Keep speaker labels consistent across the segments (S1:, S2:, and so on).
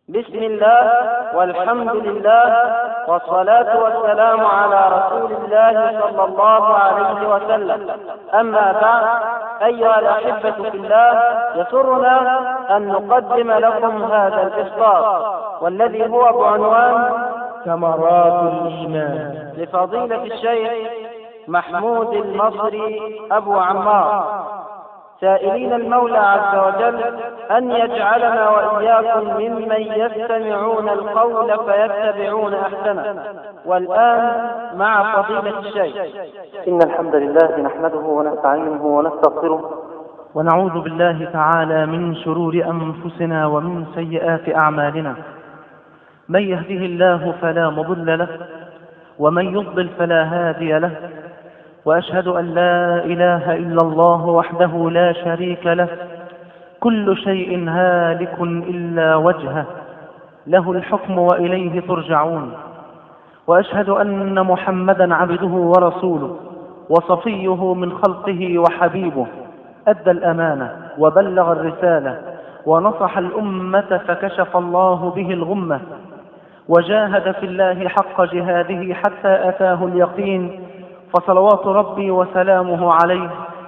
S1: بسم الله والحمد لله والصلاة والسلام على رسول الله صلى الله عليه وسلم أما بعد أيها الأحبة في الله يسرنا أن نقدم لكم هذا الإصدار والذي هو بعنوان
S2: ثمرات الإيمان
S1: لفضيلة الشيخ محمود المصري أبو عمار سائلين المولى عز وجل أن يجعلنا وإياكم ممن يستمعون القول فيتبعون أحسنه والآن مع فضيلة الشيخ
S3: إن الحمد لله نحمده ونستعينه ونستغفره
S2: ونعوذ بالله تعالى من شرور أنفسنا ومن سيئات أعمالنا من يهده الله فلا مضل له ومن يضلل فلا هادي له وأشهد أن لا إله إلا الله وحده لا شريك له كل شيء هالك إلا وجهه له الحكم وإليه ترجعون وأشهد أن محمدا عبده ورسوله وصفيه من خلقه وحبيبه أدى الأمانة وبلغ الرسالة ونصح الأمة فكشف الله به الغمة وجاهد في الله حق جهاده حتى أتاه اليقين فصلوات ربي وسلامه عليه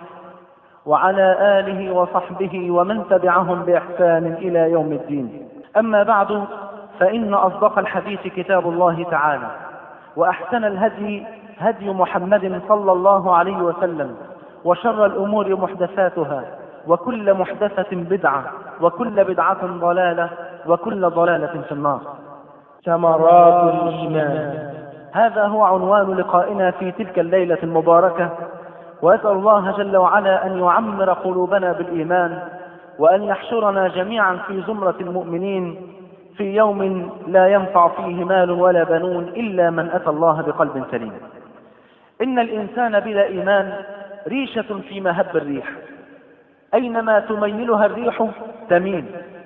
S2: وعلى آله وصحبه ومن تبعهم بإحسان إلى يوم الدين أما بعد فإن أصدق الحديث كتاب الله تعالى وأحسن الهدي هدي محمد صلى الله عليه وسلم وشر الأمور محدثاتها وكل محدثة بدعة وكل بدعة ضلالة وكل ضلالة في النار
S1: ثمرات الإيمان
S2: هذا هو عنوان لقائنا في تلك الليلة المباركة وأسأل الله جل وعلا أن يعمر قلوبنا بالإيمان وأن يحشرنا جميعا في زمرة المؤمنين في يوم لا ينفع فيه مال ولا بنون إلا من أتى الله بقلب سليم إن الإنسان بلا إيمان ريشة في مهب الريح أينما تميلها الريح تميل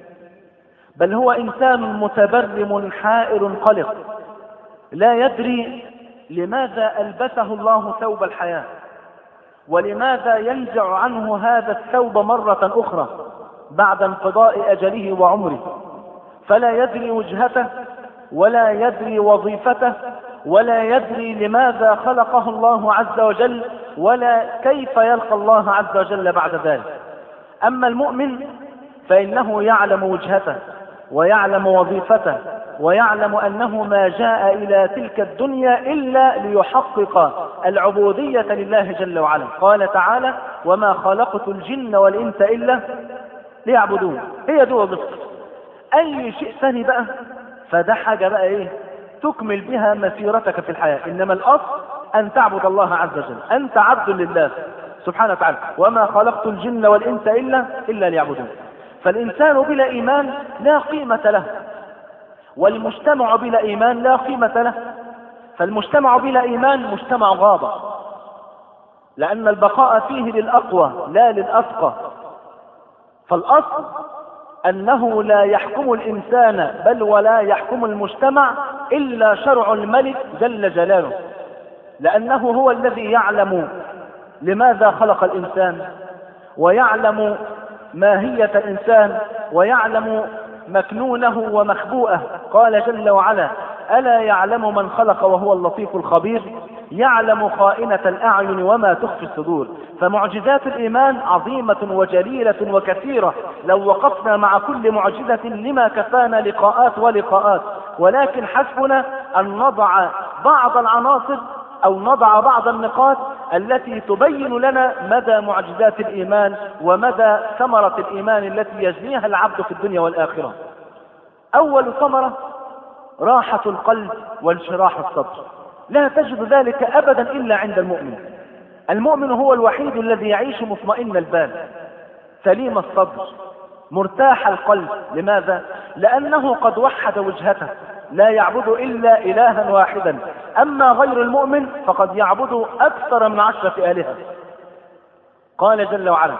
S2: بل هو إنسان متبرم حائر قلق لا يدري لماذا ألبسه الله ثوب الحياة ولماذا ينزع عنه هذا الثوب مرة أخرى بعد انقضاء أجله وعمره فلا يدري وجهته ولا يدري وظيفته ولا يدري لماذا خلقه الله عز وجل ولا كيف يلقى الله عز وجل بعد ذلك أما المؤمن فإنه يعلم وجهته ويعلم وظيفته ويعلم أنه ما جاء إلى تلك الدنيا إلا ليحقق العبودية لله جل وعلا قال تعالى وما خلقت الجن والإنس إلا ليعبدون هي دول بس أي شيء ثاني بقى فده حاجة بقى إيه تكمل بها مسيرتك في الحياة إنما الأصل أن تعبد الله عز وجل أنت عبد لله سبحانه وتعالى وما خلقت الجن والإنس إلا إلا ليعبدون فالإنسان بلا إيمان لا قيمة له والمجتمع بلا إيمان لا قيمة له فالمجتمع بلا إيمان مجتمع غابة لأن البقاء فيه للأقوى لا للأفقى فالأصل أنه لا يحكم الإنسان بل ولا يحكم المجتمع إلا شرع الملك جل جلاله لأنه هو الذي يعلم لماذا خلق الإنسان ويعلم ماهية الإنسان ويعلم مكنونه ومخبوءه قال جل وعلا ألا يعلم من خلق وهو اللطيف الخبير يعلم خائنة الأعين وما تخفي الصدور فمعجزات الإيمان عظيمة وجليلة وكثيرة لو وقفنا مع كل معجزة لما كفانا لقاءات ولقاءات ولكن حسبنا أن نضع بعض العناصر أو نضع بعض النقاط التي تبين لنا مدى معجزات الإيمان ومدى ثمرة الإيمان التي يجنيها العبد في الدنيا والآخرة أول ثمرة راحة القلب وانشراح الصدر لا تجد ذلك أبدا إلا عند المؤمن المؤمن هو الوحيد الذي يعيش مطمئن البال سليم الصدر مرتاح القلب لماذا؟ لأنه قد وحد وجهته لا يعبد إلا إلها واحدا أما غير المؤمن فقد يعبد أكثر من عشرة آلهة قال جل وعلا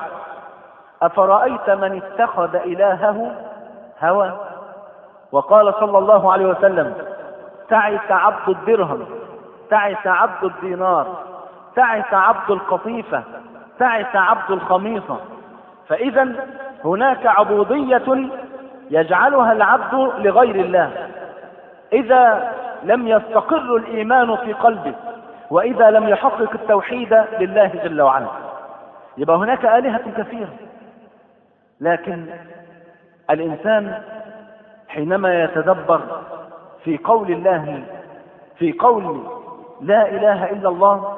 S2: أفرأيت من اتخذ إلهه هوى وقال صلى الله عليه وسلم تعس عبد الدرهم تعس عبد الدينار تعس عبد القطيفة تعس عبد الخميصة فإذا هناك عبودية يجعلها العبد لغير الله إذا لم يستقر الإيمان في قلبه وإذا لم يحقق التوحيد لله جل وعلا يبقى هناك آلهة كثيرة لكن الإنسان حينما يتدبر في قول الله في قول لا إله إلا الله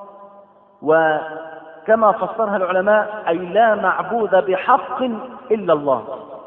S2: وكما فسرها العلماء أي لا معبود بحق إلا الله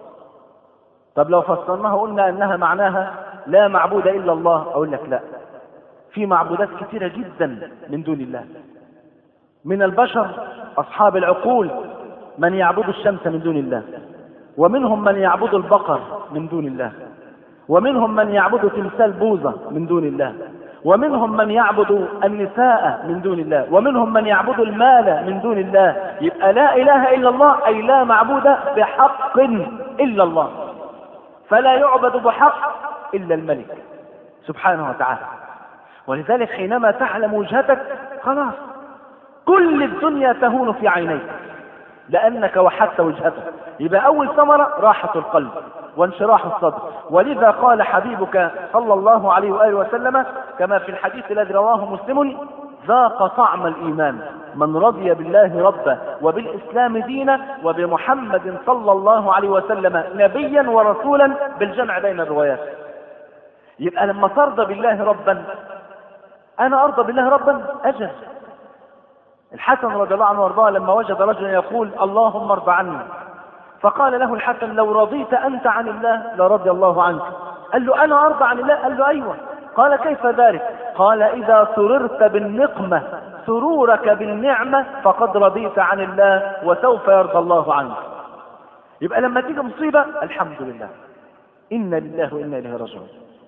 S2: طب لو فسرناها قلنا أنها معناها لا معبود إلا الله أقول لك لا في معبودات كثيرة جدا من دون الله من البشر أصحاب العقول من يعبد الشمس من دون الله ومنهم من يعبد البقر من دون الله ومنهم من يعبد تمثال بوزة من دون الله ومنهم من يعبد النساء من دون الله ومنهم من يعبد المال من دون الله يبقى لا إله إلا الله أي لا معبود بحق إلا الله فلا يعبد بحق إلا الملك سبحانه وتعالى ولذلك حينما تعلم وجهتك خلاص كل الدنيا تهون في عينيك لأنك وحدت وجهتك يبقى أول ثمرة راحة القلب وانشراح الصدر ولذا قال حبيبك صلى الله عليه وآله وسلم كما في الحديث الذي رواه مسلم ذاق طعم الإيمان من رضي بالله ربا وبالإسلام دينا وبمحمد صلى الله عليه وسلم نبيا ورسولا بالجمع بين الروايات يبقى لما ترضى بالله ربا أنا أرضى بالله ربا أجل الحسن رضي الله عنه وارضاه لما وجد رجلا يقول اللهم ارضى عني فقال له الحسن لو رضيت أنت عن الله لرضي الله عنك قال له أنا أرضى عن الله قال له أيوة قال كيف ذلك قال إذا سررت بالنقمة سرورك بالنعمة فقد رضيت عن الله وسوف يرضى الله عنك يبقى لما تيجي مصيبة الحمد لله إنا لله وإنا إليه راجعون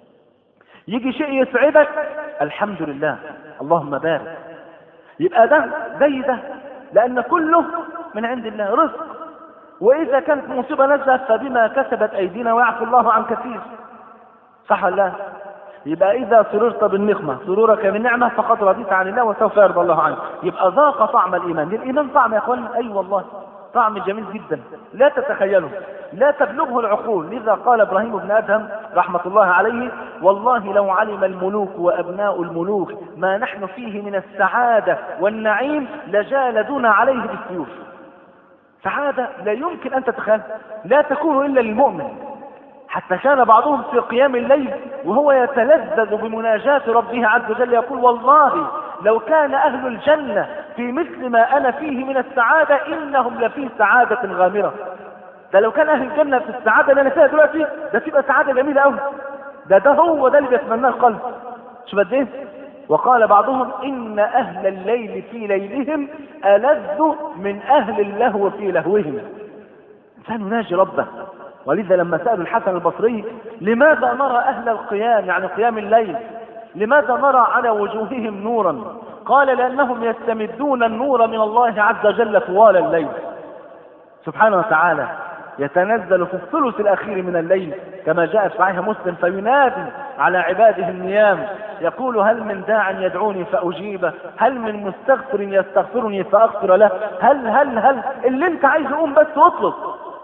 S2: يجي شيء يسعدك الحمد لله اللهم بارك يبقى ده زي ده لأن كله من عند الله رزق وإذا كانت مصيبة نزلت فبما كسبت أيدينا ويعفو الله عن كثير صح ولا لا؟ يبقى إذا سررت بالنقمة سرورك بالنعمة فقد رضيت عن الله وسوف يرضى الله عنك يبقى ذاق طعم الإيمان الإيمان طعم يا أخوانا أي والله طعم جميل جدا لا تتخيله لا تبلغه العقول لذا قال إبراهيم بن أدهم رحمة الله عليه والله لو علم الملوك وأبناء الملوك ما نحن فيه من السعادة والنعيم لجالدونا عليه بالسيوف سعادة لا يمكن أن تتخيل لا تكون إلا للمؤمن حتى كان بعضهم في قيام الليل وهو يتلذذ بمناجاة ربه عز وجل يقول والله لو كان أهل الجنة في مثل ما أنا فيه من السعادة إنهم لفي سعادة غامرة ده لو كان أهل الجنة في السعادة اللي أنا فيها دلوقتي ده تبقى سعادة جميلة أوي ده ده هو ده اللي بيتمناه القلب شوف قد إيه وقال بعضهم إن أهل الليل في ليلهم ألذ من أهل اللهو في لهوهم إنسان يناجي ربه ولذا لما سألوا الحسن البصري لماذا نرى أهل القيام يعني قيام الليل لماذا نرى على وجوههم نورا قال لأنهم يستمدون النور من الله عز وجل طوال الليل سبحانه وتعالى يتنزل في الثلث الأخير من الليل كما جاء في صحيح مسلم فينادي على عباده النيام يقول هل من داع يدعوني فأجيبه هل من مستغفر يستغفرني فأغفر له هل هل هل اللي انت عايز قوم بس واطلب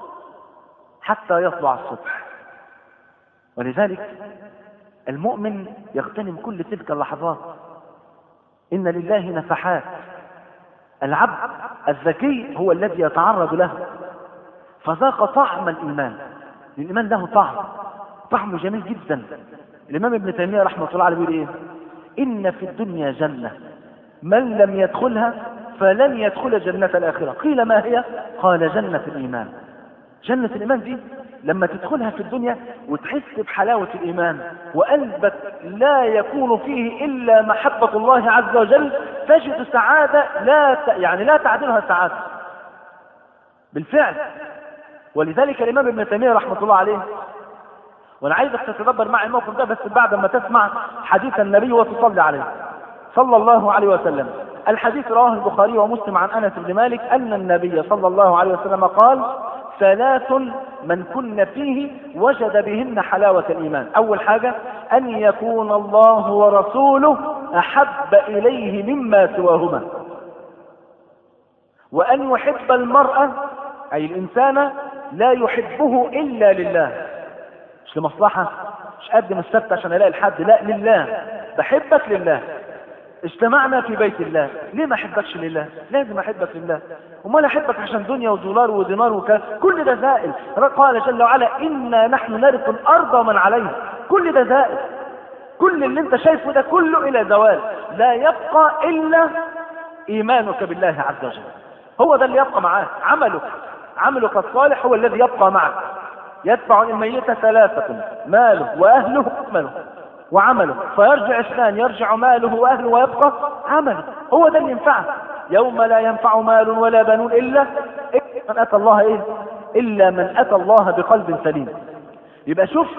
S2: حتى يطلع الصبح ولذلك المؤمن يغتنم كل تلك اللحظات إن لله نفحات العبد الذكي هو الذي يتعرض له فذاق طعم الإيمان الإيمان له طعم طعمه جميل جدا الإمام ابن تيمية رحمة الله عليه بيقول إيه إن في الدنيا جنة من لم يدخلها فلن يدخل جنة الآخرة قيل ما هي قال جنة الإيمان جنة الإيمان دي لما تدخلها في الدنيا وتحس بحلاوة الإيمان وقلبك لا يكون فيه إلا محبة الله عز وجل تجد سعادة لا ت... يعني لا تعدلها سعادة بالفعل ولذلك الإمام ابن تيمية رحمة الله عليه وأنا عايزك تتدبر معي الموقف ده بس بعد ما تسمع حديث النبي وتصلي عليه صلى الله عليه وسلم الحديث رواه البخاري ومسلم عن أنس بن مالك أن النبي صلى الله عليه وسلم قال ثلاث من كن فيه وجد بهن حلاوة الإيمان أول حاجة أن يكون الله ورسوله أحب إليه مما سواهما وأن يحب المرأة أي الإنسان لا يحبه إلا لله مش لمصلحة مش قدم السبت عشان الاقي الحد لا لله بحبك لله اجتمعنا في بيت الله ليه ما احبكش لله لازم احبك لله وما احبك عشان دنيا ودولار ودينار وكذا كل ده زائل قال جل وعلا انا نحن نرث الارض ومن عليها كل ده زائل كل اللي انت شايفه ده كله الى زوال لا يبقى الا ايمانك بالله عز وجل هو ده اللي يبقى معاك عملك عملك الصالح هو الذي يبقى معك يتبع الميت ثلاثة ماله وأهله ماله وعمله فيرجع اثنان يرجع ماله وأهله ويبقى عمله هو ده اللي ينفعه يوم لا ينفع مال ولا بنون إلا من أتى الله إيه إلا من أتى الله بقلب سليم يبقى شوف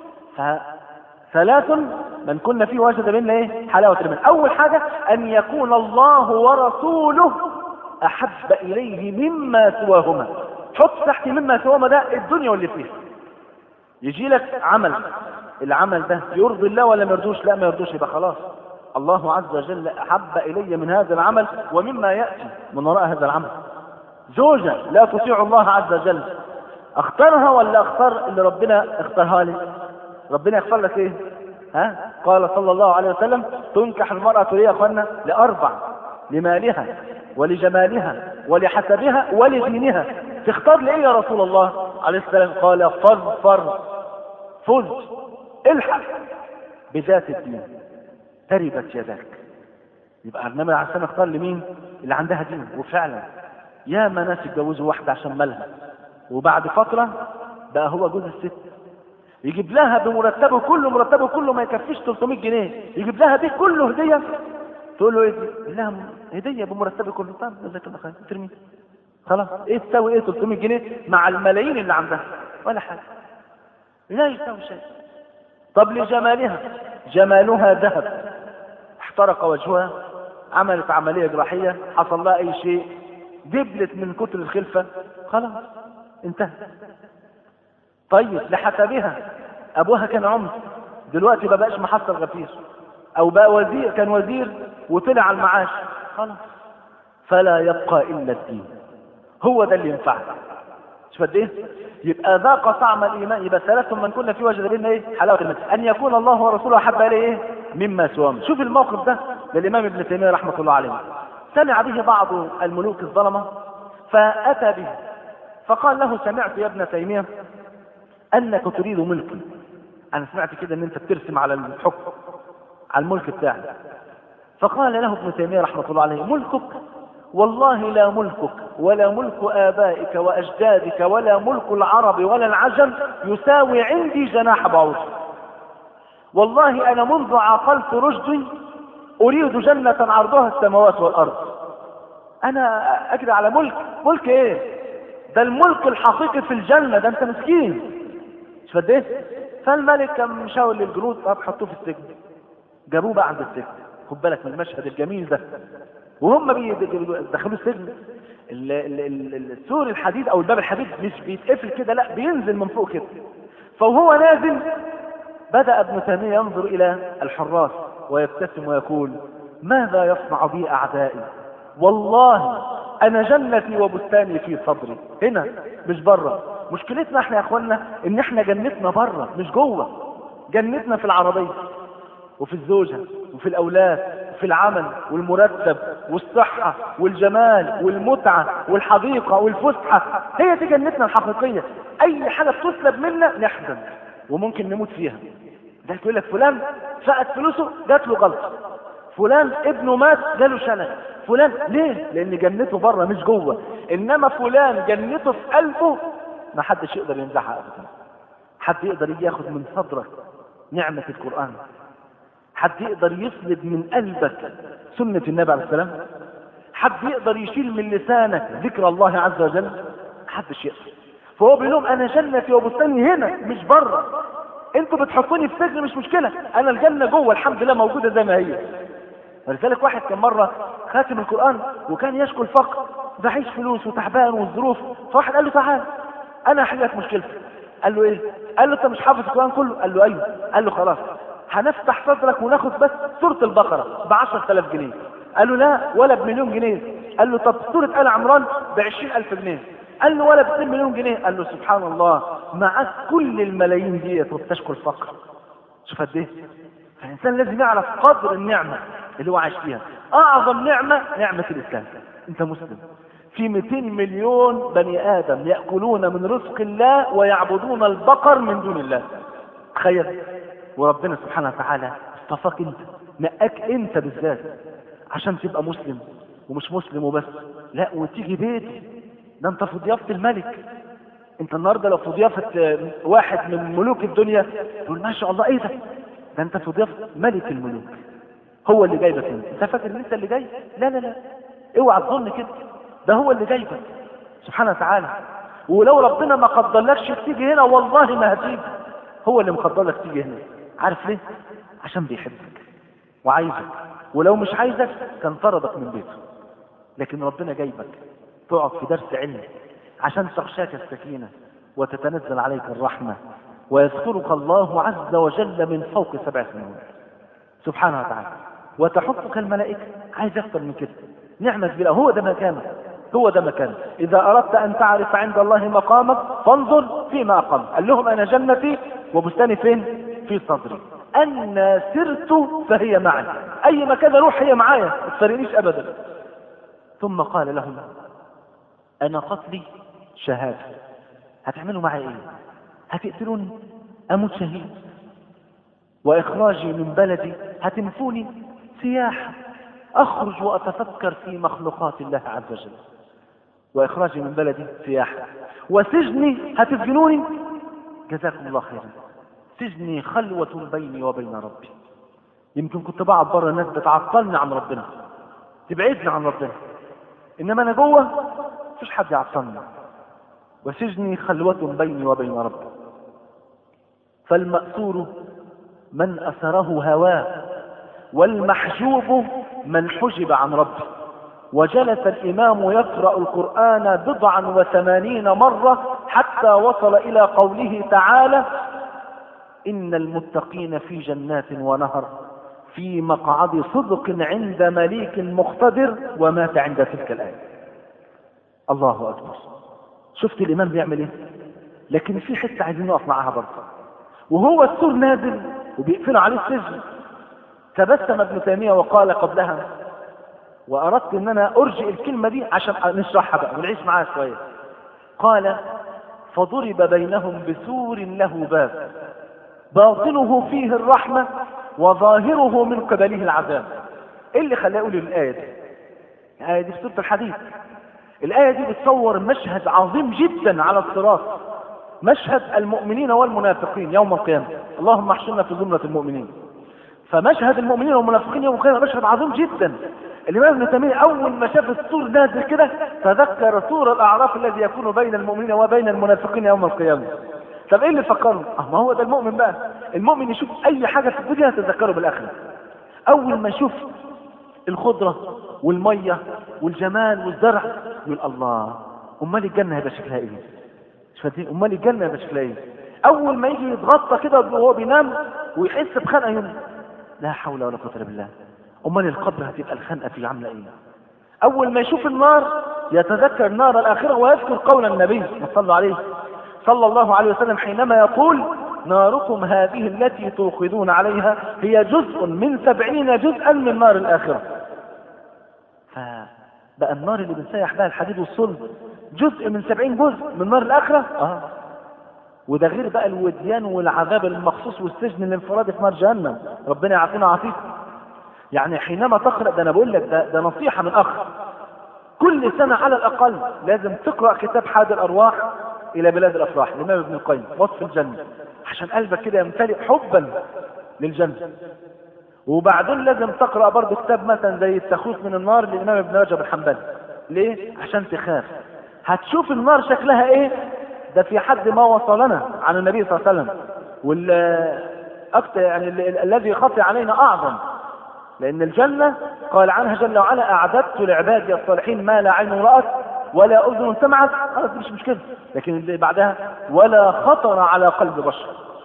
S2: ثلاث من كنا فيه وجد منا ايه حلاوة الإيمان أول حاجة أن يكون الله ورسوله أحب إليه مما سواهما حط تحت مما سواهما ده الدنيا واللي فيها يجي لك عمل العمل ده يرضي الله ولا ما يرضوش لا ما يرضوش يبقى خلاص الله عز وجل أحب إلي من هذا العمل ومما يأتي من وراء هذا العمل زوجة لا تطيع الله عز وجل اختارها ولا اختار اللي ربنا اختارها لي ربنا يغفر لك ايه ها قال صلى الله عليه وسلم تنكح المرأة ليه يا اخوانا لأربع لمالها ولجمالها ولحسبها ولدينها تختار لإيه يا رسول الله عليه السلام قال فر فر فز الحق بذات الدين تربت يداك يبقى النبي عليه السلام اختار لمين اللي عندها دين وفعلا يا ما ناس يتجوزوا واحدة عشان مالها وبعد فترة بقى هو جوز الست يجيب لها بمرتبه كله مرتبه كله ما يكفيش 300 جنيه يجيب لها دي كله هدية تقول له ايه دي؟ لها هدية بمرتبه كله طب جزاك الله خير ترمي خلاص ايه تساوي ايه 300 جنيه مع الملايين اللي عندها ولا حاجة لا يساوي شيء طب لجمالها جمالها ذهب احترق وجهها عملت عملية جراحية حصل لها اي شيء دبلت من كتر الخلفة خلاص انتهى طيب لحسبها ابوها كان عمر دلوقتي ما بقاش محصل غفير او بقى وزير كان وزير وطلع على المعاش خلاص فلا يبقى الا الدين هو ده اللي ينفعك شوف قد ايه يبقى ذاق طعم الايمان يبقى ثلاث من كنا فيه وجد بيننا ايه حلاوه الايمان ان يكون الله ورسوله احب اليه ايه مما سواهم شوف الموقف ده للامام ابن تيميه رحمه الله عليه سمع به بعض الملوك الظلمه فاتى به فقال له سمعت يا ابن تيميه انك تريد ملكي انا سمعت كده ان انت بترسم على الحكم على الملك بتاعك فقال له ابن تيميه رحمه الله عليه ملكك والله لا ملكك ولا ملك آبائك وأجدادك ولا ملك العرب ولا العجم يساوي عندي جناح بعوض والله أنا منذ عقلت رشدي أريد جنة عرضها السماوات والأرض أنا أجري على ملك ملك إيه ده الملك الحقيقي في الجنة ده أنت مسكين مش قد إيه فالملك كان مشاور للجنود طب حطوه في السجن جابوه بقى عند السجن خد بالك من المشهد الجميل ده وهم بيدخلوا السجن السور الحديد او الباب الحديد مش بيتقفل كده لا بينزل من فوق كده فوهو نازل بدأ ابن تيمية ينظر الى الحراس ويبتسم ويقول ماذا يصنع بي اعدائي والله انا جنتي وبستاني في صدري هنا مش بره مشكلتنا احنا يا اخوانا ان احنا جنتنا بره مش جوه جنتنا في العربية وفي الزوجة وفي الاولاد في العمل والمرتب والصحة والجمال والمتعة والحديقة والفسحة هي دي جنتنا الحقيقية اي حاجة بتسلب منا نحزن وممكن نموت فيها ده يقول لك فلان فقد فلوسه جات له غلطة فلان ابنه مات جاله شنك فلان ليه لان جنته بره مش جوه انما فلان جنته في قلبه ما حدش يقدر ينزعها ابدا حد يقدر يجي ياخد من صدرك نعمة القرآن حد يقدر يسلب من قلبك سنة النبي عليه السلام حد يقدر يشيل من لسانك ذكر الله عز وجل محدش يقدر فهو بيقول لهم انا جنتي وبستاني هنا مش بره انتوا بتحطوني في سجن مش مشكلة انا الجنة جوه الحمد لله موجودة زي ما هي ولذلك واحد كان مرة خاتم القرآن وكان يشكو الفقر معيش فلوس وتعبان والظروف فواحد قال له تعال انا هحل لك مشكلتك قال له ايه قال له انت مش حافظ القرآن كله قال له ايوه قال له خلاص هنفتح صدرك وناخد بس سورة البقرة ب 10000 جنيه قال له لا ولا بمليون جنيه قال له طب سورة آل عمران ب 20000 جنيه قال له ولا ب 2 مليون جنيه قال له سبحان الله معاك كل الملايين ديت وبتشكو الفقر شوف قد ايه فالانسان لازم يعرف قدر النعمه اللي هو عايش فيها اعظم نعمه نعمه الاسلام انت مسلم في 200 مليون بني ادم ياكلون من رزق الله ويعبدون البقر من دون الله تخيل وربنا سبحانه وتعالى اصطفاك انت نقاك انت بالذات عشان تبقى مسلم ومش مسلم وبس لا وتيجي بيته ده انت في ضيافه الملك انت النهارده لو في ضيافه آه، واحد من ملوك الدنيا تقول ما شاء الله ايه ده ده انت في ضيافه ملك الملوك هو اللي جايبك انت انت فاكر ان انت اللي جاي لا لا لا اوعى تظن كده ده هو اللي جايبك سبحانه وتعالى ولو ربنا ما قدرلكش تيجي هنا والله ما هتيجي هو اللي مقدر لك تيجي هنا عارف ليه عشان بيحبك وعايزك ولو مش عايزك كان طردك من بيته لكن ربنا جايبك تقعد في درس علم عشان تخشاك السكينة وتتنزل عليك الرحمة ويذكرك الله عز وجل من فوق سبع سنوات سبحانه وتعالى وتحفك الملائكة عايز أكثر من كده نعمة كبيرة هو ده مكانك هو ده مكانك إذا أردت أن تعرف عند الله مقامك فانظر فيما أقام قال لهم أنا جنتي وبستاني فين في صدري أن سرت فهي معي أي مكان أروح هي معايا ما تفرقنيش أبدا ثم قال لهم أنا قتلي شهادة هتعملوا معي إيه هتقتلوني أموت شهيد وإخراجي من بلدي هتنفوني سياحة أخرج وأتفكر في مخلوقات الله عز وجل وإخراجي من بلدي سياحة وسجني هتسجنوني جزاكم الله خيرا سجني خلوة بيني وبين ربي يمكن كنت بقعد بره الناس بتعطلني عن ربنا تبعدني عن ربنا انما انا جوه مفيش حد يعطلني وسجني خلوة بيني وبين ربي فالمأسور من أسره هواه والمحجوب من حجب عن ربه وجلس الإمام يقرأ القرآن بضعا وثمانين مرة حتى وصل إلى قوله تعالى إن المتقين في جنات ونهر في مقعد صدق عند مليك مقتدر ومات عند تلك الآية الله أكبر شفت الإمام بيعمل إيه لكن في حتة عايزين نقف معاها برضه وهو السور نازل وبيقفلوا عليه السجن تبسم ابن تيمية وقال قبلها وأردت أن أنا أرجئ الكلمة دي عشان نشرحها بقى ونعيش معاها شوية قال فضرب بينهم بسور له باب باطنه فيه الرحمة وظاهره من قبله العذاب ايه اللي خلاه يقول الآية دي الآية دي في سورة الحديث الآية دي بتصور مشهد عظيم جدا على الصراط مشهد المؤمنين والمنافقين يوم القيامة اللهم احشرنا في زمرة المؤمنين فمشهد المؤمنين والمنافقين يوم القيامة مشهد عظيم جدا الإمام ابن تيمية أول ما شاف السور نازل كده تذكر سور الأعراف الذي يكون بين المؤمنين وبين المنافقين يوم القيامة طب ايه اللي فكره؟ اه ما هو ده المؤمن بقى المؤمن يشوف أي حاجة في الدنيا تذكره بالآخرة أول ما يشوف الخضرة والمية والجمال والزرع يقول الله أمال الجنة هيبقى شكلها إيه؟ مش فاهمين؟ أمال الجنة هيبقى شكلها إيه؟ أول ما يجي يتغطى كده وهو بينام ويحس بخنقة يوم لا حول ولا قوة إلا بالله امال القبر هتبقى الخنقه فيه عامله ايه اول ما يشوف النار يتذكر نار الاخره ويذكر قول النبي صلى عليه صلى الله عليه وسلم حينما يقول ناركم هذه التي توقدون عليها هي جزء من سبعين جزءا من نار الآخرة فبقى النار اللي بنسيح بها الحديد والصلب جزء من سبعين جزء من نار الآخرة آه. وده غير بقى الوديان والعذاب المخصوص والسجن الانفرادي في نار جهنم ربنا يعافينا ويعافيك يعني حينما تقرأ ده أنا بقول لك ده, ده نصيحة من أخ كل سنة على الأقل لازم تقرأ كتاب حاد الأرواح إلى بلاد الأفراح لإمام ابن القيم وصف الجنة عشان قلبك كده يمتلئ حبا للجنة وبعدين لازم تقرأ برضه كتاب مثلا زي التخوف من النار للإمام ابن رجب الحنبلي ليه؟ عشان تخاف هتشوف النار شكلها ايه ده في حد ما وصلنا عن النبي صلى الله عليه وسلم وال أكتر يعني ال- ال- الذي خفي علينا أعظم لأن الجنة قال عنها جل وعلا أعددت لعبادي الصالحين ما لا عين رأت ولا أذن سمعت خلاص دي مش مشكلة لكن اللي بعدها ولا خطر على قلب بشر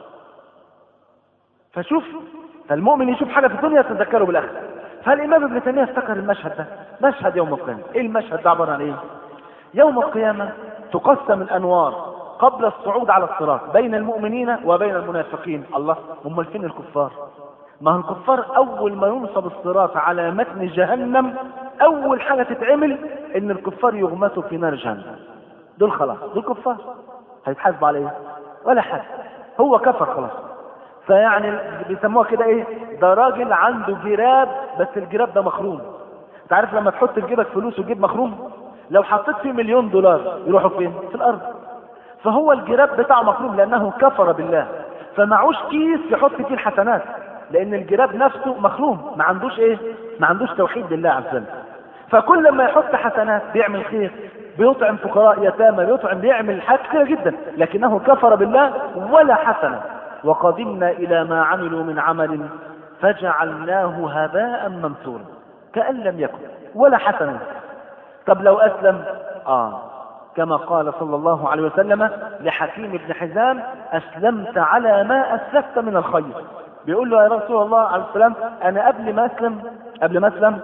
S2: فشوف فالمؤمن يشوف حاجة في الدنيا يتذكره بالآخرة فالإمام ابن تيمية افتكر المشهد ده مشهد يوم القيامة إيه المشهد ده عبارة عن إيه؟ يوم القيامة تقسم الأنوار قبل الصعود على الصراط بين المؤمنين وبين المنافقين الله هم فين الكفار ما هو الكفار أول ما ينصب الصراط على متن جهنم أول حاجة تتعمل إن الكفار يغمسوا في نار جهنم دول خلاص دول كفار هيتحاسبوا على ايه ولا حاجة هو كفر خلاص فيعني بيسموها كده ايه ده راجل عنده جراب بس الجراب ده مخروم انت عارف لما تحط في جيبك فلوس وجيب مخروم لو حطيت فيه مليون دولار يروحوا فين في الارض فهو الجراب بتاعه مخروم لانه كفر بالله فمعوش كيس يحط فيه الحسنات لان الجراب نفسه مخروم ما عندوش ايه ما عندوش توحيد لله عز وجل فكل ما يحط حسنات بيعمل خير بيطعم فقراء يتامى بيطعم بيعمل حاجات كثيره جدا لكنه كفر بالله ولا حسنه وقدمنا الى ما عملوا من عمل فجعلناه هباء منثورا كأن لم يكن ولا حسنه طب لو اسلم اه كما قال صلى الله عليه وسلم لحكيم بن حزام اسلمت على ما اسلفت من الخير بيقول له يا رسول الله عليه السلام انا قبل ما اسلم قبل ما اسلم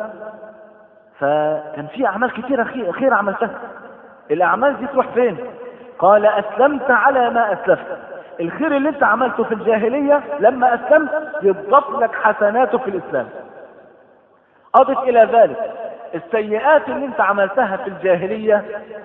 S2: فكان في اعمال كثيره خير, خير عملتها الاعمال دي تروح فين قال اسلمت على ما اسلفت الخير اللي انت عملته في الجاهليه لما اسلمت يضاف لك حسناته في الاسلام اضف الى ذلك السيئات اللي انت عملتها في الجاهليه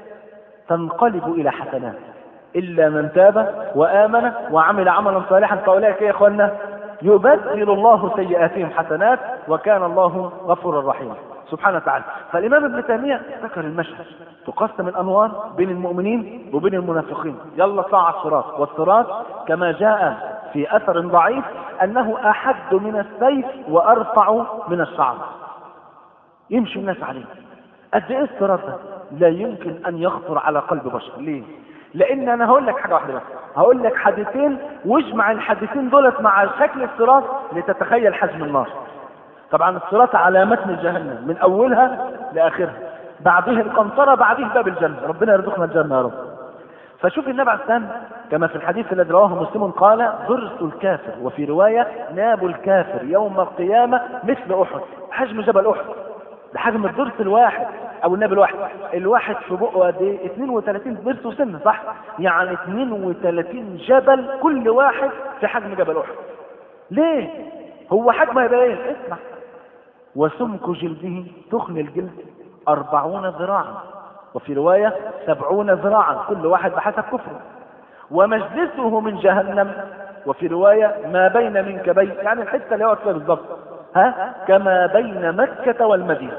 S2: تنقلب الى حسنات الا من تاب وامن وعمل عملا صالحا فاولئك يا اخوانا يبدل الله سيئاتهم حسنات وكان الله غفورا رحيما سبحانه وتعالى فالإمام ابن تيمية ذكر المشهد تقسم الأنوار بين المؤمنين وبين المنافقين يلا طاع الصراط والصراط كما جاء في أثر ضعيف أنه أحد من السيف وأرفع من الشعر يمشي الناس عليه قد ايه الصراط ده لا يمكن ان يخطر على قلب بشر ليه لان انا هقول لك حاجه واحده بس هقول لك حديثين واجمع الحديثين دولت مع شكل الصراط لتتخيل حجم النار طبعا الصراط على متن جهنم من اولها لاخرها بعده القنطره بعده باب الجنه ربنا يرزقنا الجنه يا رب فشوف النبي عليه السلام كما في الحديث الذي رواه مسلم قال ضرس الكافر وفي روايه ناب الكافر يوم القيامه مثل احد حجم جبل احد ده حجم الضرس الواحد او الناب الواحد الواحد في بقه قد ايه 32 ضرس وسن صح يعني 32 جبل كل واحد في حجم جبل احد ليه هو حجمه يبقى ايه اسمع وسمك جلده تخن الجلد أربعون ذراعا وفي رواية سبعون ذراعا كل واحد بحسب كفره ومجلسه من جهنم وفي رواية ما بين منكبين يعني الحتة اللي هو فيها بالضبط ها كما بين مكة والمدينة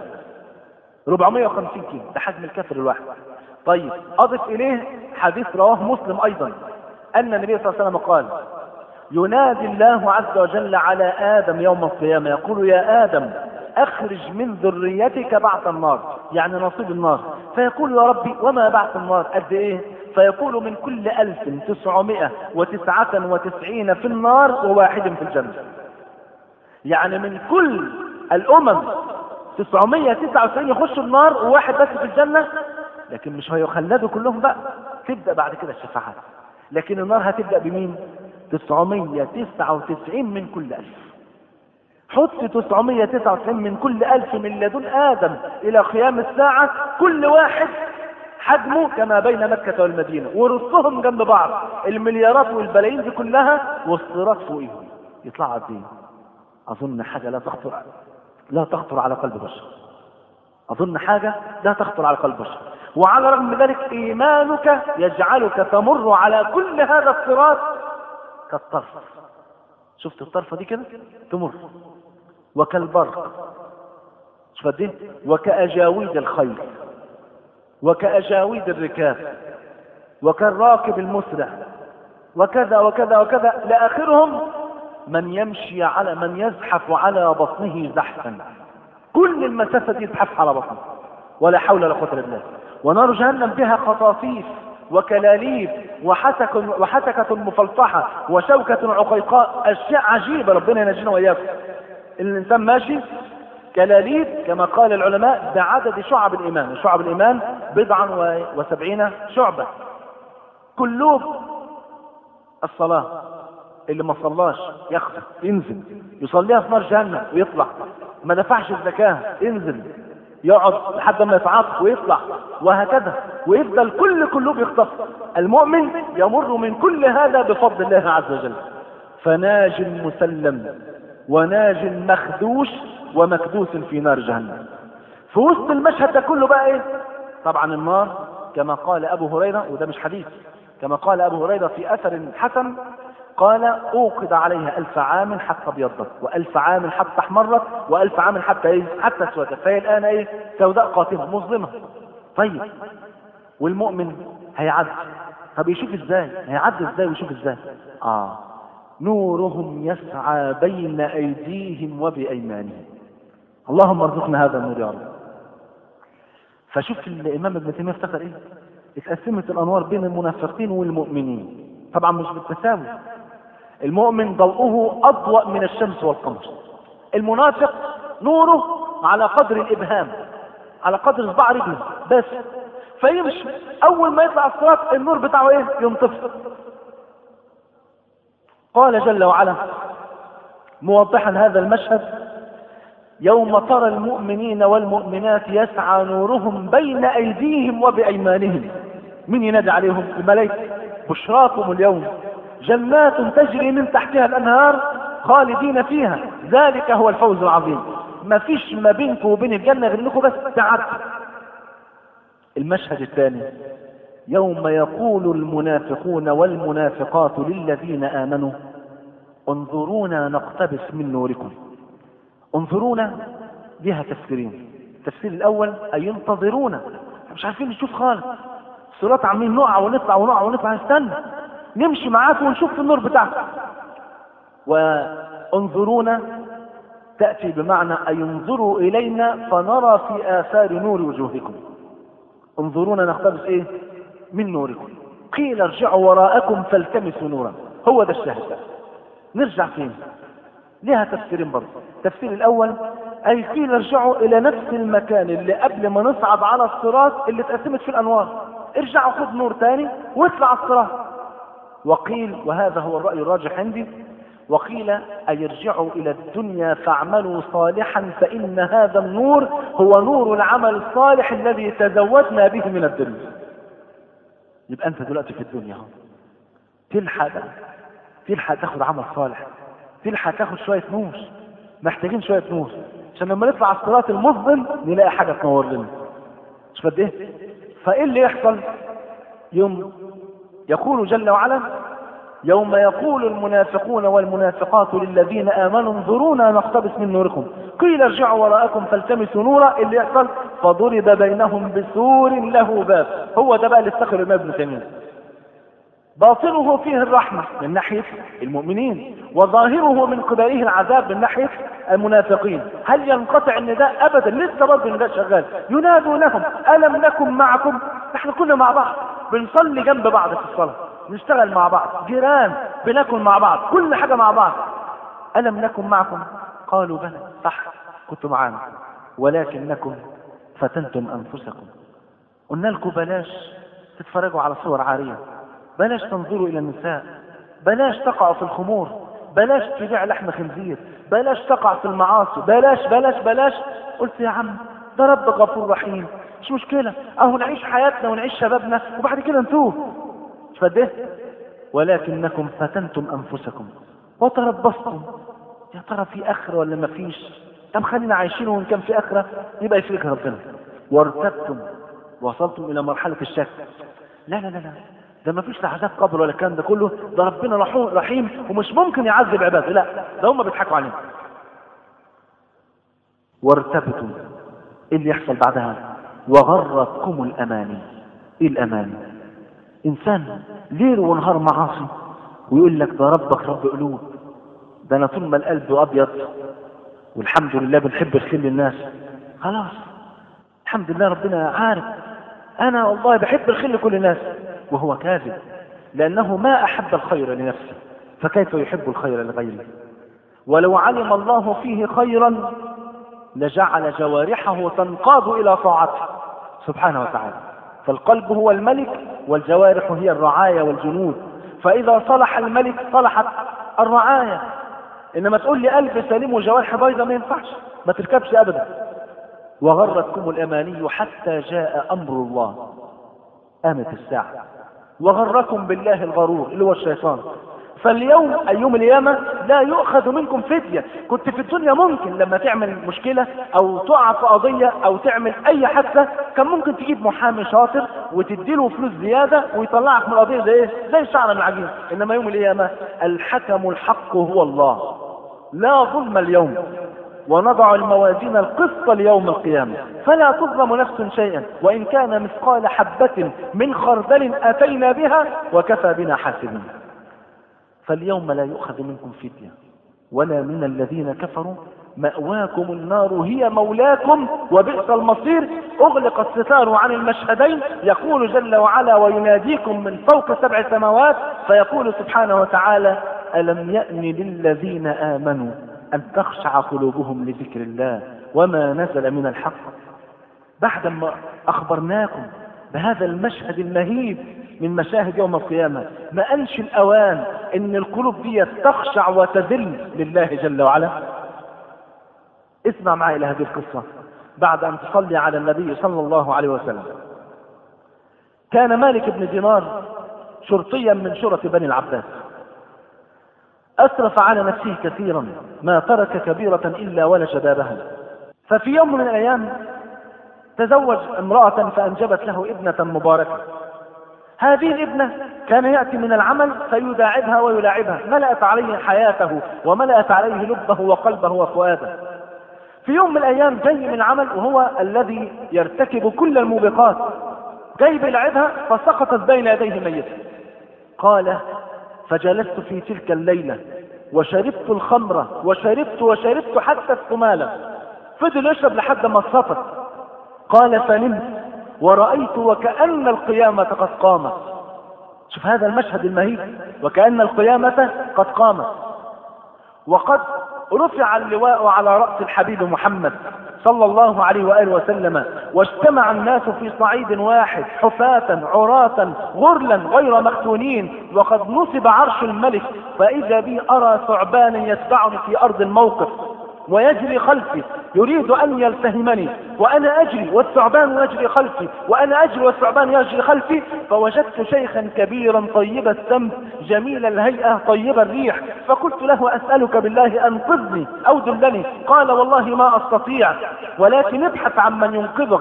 S2: 450 كيلو ده حجم الكافر الواحد طيب أضف إليه حديث رواه مسلم أيضا أن النبي صلى الله عليه وسلم قال ينادي الله عز وجل على آدم يوم القيامة يقول يا آدم أخرج من ذريتك بعث النار يعني نصيب النار فيقول يا ربي وما بعث النار قد إيه فيقول من كل ألف تسعمائة وتسعة وتسعين في النار وواحد في الجنة يعني من كل الأمم 999 يخشوا النار وواحد بس في الجنة لكن مش هيخلدوا كلهم بقى تبدأ بعد كده الشفاعات لكن النار هتبدأ بمين 999 من كل ألف حط 999 من كل ألف من لدن آدم إلى قيام الساعة كل واحد حجمه كما بين مكة والمدينة ورصهم جنب بعض المليارات والبلايين دي كلها والصراط فوقهم يطلع قد ايه؟ أظن حاجة لا تخطر لا تخطر على قلب بشر أظن حاجة لا تخطر على قلب بشر وعلى رغم ذلك إيمانك يجعلك تمر على كل هذا الصراط كالطرف شفت الطرفة دي كده تمر وكالبرق شوف قد ايه وكأجاويد الخيل وكأجاويد الركاب وكالراكب المسرع وكذا وكذا وكذا لآخرهم من يمشي على من يزحف على بطنه زحفا كل المسافة دي يزحف على بطنه ولا حول ولا قوة الا بالله ونار جهنم بها خطاطيف وكلاليب وحتك وحتكة مفلطحة وشوكة عقيقاء أشياء عجيبة ربنا ينجينا وإياكم الإنسان ماشي كلاليب كما قال العلماء بعدد شعب الإيمان شعب الإيمان بضعا وسبعين شعبة كلوب الصلاة اللي ما صلاش يخطف ينزل يصليها في نار جهنم ويطلع ما دفعش الزكاة انزل يقعد لحد ما يتعاطف ويطلع وهكذا ويفضل كل قلوب يختص المؤمن يمر من كل هذا بفضل الله عز وجل فناج مسلم وناج مخدوش ومكدوس في نار جهنم في وسط المشهد ده كله بقى ايه طبعا النار كما قال ابو هريره وده مش حديث كما قال ابو هريره في اثر حسن قال اوقد عليها الف عام حتى ابيضت والف عام حتى احمرت والف عام حتى ايه حتى اسودت فهي الان ايه سوداء قاتمه مظلمه طيب والمؤمن هيعدي طب يشوف ازاي هيعدي ازاي ويشوف ازاي اه نورهم يسعى بين ايديهم وبايمانهم اللهم ارزقنا هذا النور يا رب فشوف الامام ابن تيميه افتكر ايه اتقسمت الانوار بين المنافقين والمؤمنين طبعا مش بالتساوي المؤمن ضوءه اضوء من الشمس والقمر المنافق نوره على قدر الابهام على قدر صباع رجله بس فيمشي اول ما يطلع الصراط النور بتاعه ايه ينطفئ قال جل وعلا موضحا هذا المشهد يوم ترى المؤمنين والمؤمنات يسعى نورهم بين ايديهم وبايمانهم من ينادي عليهم الملائكه بشراكم اليوم جنات تجري من تحتها الانهار خالدين فيها ذلك هو الفوز العظيم ما فيش ما بينكم وبين الجنه غير انكم بس تعدوا المشهد الثاني يوم يقول المنافقون والمنافقات للذين امنوا انظرونا نقتبس من نوركم انظرونا لها تفسيرين التفسير الاول اي انتظرونا مش عارفين نشوف خالص الصراط عاملين نقع ونطلع ونقع ونطلع نستنى نمشي معاكم ونشوف في النور بتاعكم وانظرونا تأتي بمعنى أن انظروا إلينا فنرى في آثار نور وجوهكم انظرونا نقتبس إيه من نوركم قيل ارجعوا وراءكم فالتمسوا نورا هو ده الشاهد نرجع فين لها تفسيرين برضه التفسير الأول أي قيل ارجعوا إلى نفس المكان اللي قبل ما نصعد على الصراط اللي اتقسمت في الأنوار ارجعوا خد نور تاني واطلع الصراط وقيل وهذا هو الرأي الراجح عندي وقيل أي ارجعوا إلى الدنيا فاعملوا صالحا فإن هذا النور هو نور العمل الصالح الذي تزودنا به من الدنيا يبقى أنت دلوقتي في الدنيا تلحق تلحق تاخد عمل صالح تلحق تاخد شوية نور محتاجين شوية نور عشان لما نطلع على الصراط المظلم نلاقي حاجة تنور لنا مش قد ايه فايه اللي يحصل يوم يقول جل وعلا يوم يقول المنافقون والمنافقات للذين امنوا انظرونا نقتبس من نوركم قيل ارجعوا وراءكم فالتمسوا نورا اللي يحصل فضرب بينهم بسور له باب هو ده بقى اللي افتخر الامام ابن تيميه باطنه فيه الرحمة من ناحية المؤمنين وظاهره من قبله العذاب من ناحية المنافقين هل ينقطع النداء ابدا لسه برضه النداء شغال ينادونهم الم نكن معكم احنا كنا مع بعض بنصلي جنب بعض في الصلاة نشتغل مع بعض جيران بناكل مع بعض كل حاجة مع بعض الم نكن معكم قالوا بلى صح كنتوا معانا ولكنكم فتنتم انفسكم قلنا لكم بلاش تتفرجوا على صور عارية بلاش تنظروا الى النساء بلاش تقعوا في الخمور بلاش تبيع لحم خنزير بلاش تقع في المعاصي بلاش بلاش بلاش قلت يا عم ده رب غفور رحيم مش مشكلة اهو نعيش حياتنا ونعيش شبابنا وبعد كده نتوه مش فده ولكنكم فتنتم انفسكم وتربصتم يا ترى في اخرة ولا ما فيش طب خلينا عايشين وان كان في اخرة يبقى يفرق ربنا وارتبتم وصلتم الى مرحلة الشك لا لا لا لا ده ما فيش عذاب قبر ولا الكلام ده كله ده ربنا رحيم ومش ممكن يعذب عباده لا ده هم بيضحكوا علينا وارتبتم ايه اللي يحصل بعدها وغرتكم الاماني ايه الاماني انسان ليل ونهار معاصي ويقول لك ده ربك رب قلوب ده انا طول ما القلب ابيض والحمد لله بنحب الخير للناس خلاص الحمد لله ربنا عارف انا والله بحب الخير لكل الناس وهو كاذب لأنه ما أحب الخير لنفسه فكيف يحب الخير لغيره ولو علم الله فيه خيرا لجعل جوارحه تنقاد إلى طاعته سبحانه وتعالى فالقلب هو الملك والجوارح هي الرعاية والجنود فإذا صلح الملك صلحت الرعاية إنما تقول لي قلب سليم وجوارح بيضة ما ينفعش ما تركبش أبدا وغرتكم الأماني حتى جاء أمر الله قامت الساعة وغركم بالله الغرور اللي هو الشيطان فاليوم أي يوم القيامة لا يؤخذ منكم فدية كنت في الدنيا ممكن لما تعمل مشكلة أو تقع في قضية أو تعمل أي حادثة كان ممكن تجيب محامي شاطر وتديله فلوس زيادة ويطلعك من القضية زي إيه؟ زي الشعر من العجين إنما يوم القيامة الحكم الحق هو الله لا ظلم اليوم ونضع الموازين القسط ليوم القيامة فلا تظلم نفس شيئا وإن كان مثقال حبة من خردل أتينا بها وكفى بنا حاسبين فاليوم لا يؤخذ منكم فدية ولا من الذين كفروا مأواكم النار هي مولاكم وبئس المصير أغلق الستار عن المشهدين يقول جل وعلا ويناديكم من فوق سبع سماوات فيقول سبحانه وتعالى ألم يأن للذين آمنوا أن تخشع قلوبهم لذكر الله وما نزل من الحق بعدما أخبرناكم بهذا المشهد المهيب من مشاهد يوم القيامة ما أنش الأوان إن القلوب دي تخشع وتذل لله جل وعلا اسمع معي إلى هذه القصة بعد أن تصلي على النبي صلى الله عليه وسلم كان مالك بن دينار شرطيا من شرط بني العباس أسرف على نفسه كثيرا ما ترك كبيرة إلا ولج بابها ففي يوم من الأيام تزوج امرأة فأنجبت له ابنة مباركة هذه الابنة كان يأتي من العمل فيداعبها ويلاعبها ملأت عليه حياته وملأت عليه لبه وقلبه وفؤاده في يوم من الأيام جاي من العمل وهو الذي يرتكب كل الموبقات جاي بيلعبها فسقطت بين يديه ميتة قال فجلست في تلك الليلة وشربت الخمرة وشربت وشربت حتى الثمالة فضل يشرب لحد ما سقط قال فنمت ورأيت وكأن القيامة قد قامت شوف هذا المشهد المهيب وكأن القيامة قد قامت وقد رفع اللواء على رأس الحبيب محمد صلى الله عليه وآله وسلم واجتمع الناس في صعيد واحد حفاة عراة غرلا غير مختونين وقد نصب عرش الملك فإذا بي أرى ثعبانا يتبعني في أرض الموقف ويجري خلفي يريد أن يلتهمني وأنا أجري والثعبان يجري خلفي وأنا أجري والثعبان يجري خلفي فوجدت شيخا كبيرا طيب السمت جميل الهيئة طيب الريح فقلت له أسألك بالله أنقذني أو دلني قال والله ما أستطيع ولكن ابحث عن من ينقذك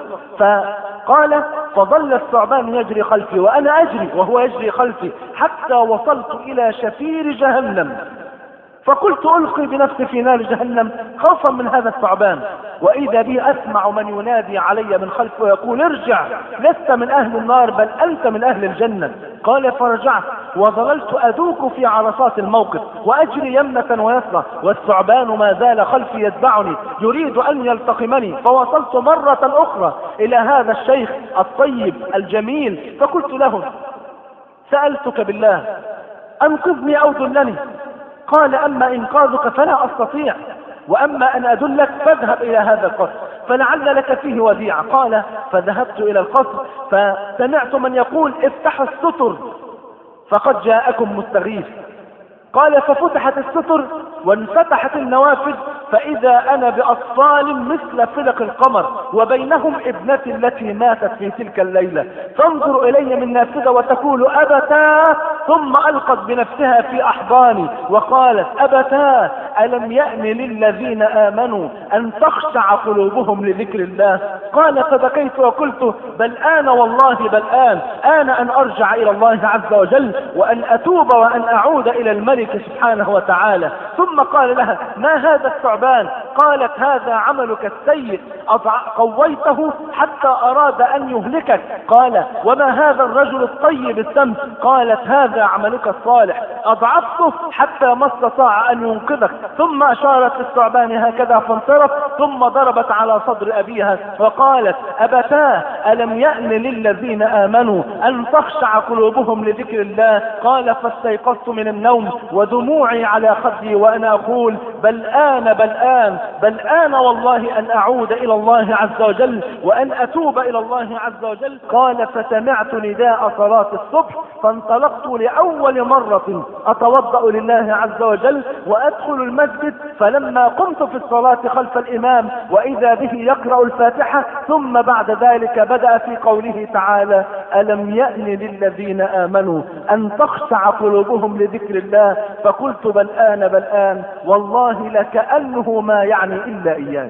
S2: فقال فظل الثعبان يجري خلفي وأنا أجري وهو يجري خلفي حتى وصلت إلى شفير جهنم فقلت ألقي بنفسي في نار جهنم خوفا من هذا الثعبان وإذا بي أسمع من ينادي علي من خلفه ويقول ارجع لست من أهل النار بل أنت من أهل الجنة قال فرجعت وظللت أذوق في عرصات الموقف وأجري يمنة ويسرى والثعبان ما زال خلفي يتبعني يريد أن يلتقمني فوصلت مرة أخرى إلى هذا الشيخ الطيب الجميل فقلت له سألتك بالله أنقذني أو دلني قال أما إنقاذك فلا أستطيع وأما أن أدلك فاذهب إلى هذا القصر فلعل لك فيه وديعة قال فذهبت إلى القصر فسمعت من يقول افتح الستر فقد جاءكم مستغيث قال ففتحت الستر وانفتحت النوافذ فإذا أنا بأطفال مثل فلق القمر وبينهم ابنتي التي ماتت في تلك الليلة تنظر إلي من نافذة وتقول أبتا ثم ألقت بنفسها في أحضاني وقالت أبتا ألم يأن للذين آمنوا أن تخشع قلوبهم لذكر الله قال فبكيت وقلت بل آن والله بل آن آن أن أرجع إلى الله عز وجل وأن أتوب وأن أعود إلى الملك سبحانه وتعالى ثم قال لها ما هذا الثعبان قالت هذا عملك السيء قويته حتى أراد أن يهلكك قال وما هذا الرجل الطيب السمت قالت هذا عملك الصالح أضعفته حتى ما استطاع أن ينقذك ثم أشارت الثعبان هكذا فانصرف ثم ضربت على صدر أبيها وقالت أبتاه ألم يأن للذين آمنوا أن تخشع قلوبهم لذكر الله قال فاستيقظت من النوم ودموعي على خدي وأنا أقول بل آن بل آن بل آن والله أن أعود إلى الله عز وجل وأن أتوب إلى الله عز وجل قال فسمعت نداء صلاة الصبح فانطلقت لأول مرة أتوضأ لله عز وجل وأدخل المسجد فلما قمت في الصلاة خلف الإمام وإذا به يقرأ الفاتحة ثم بعد ذلك بدأ في قوله تعالى ألم يأن للذين آمنوا أن تخشع قلوبهم لذكر الله فقلت بل آن بل آن والله لكأنه ما يعني إلا إياه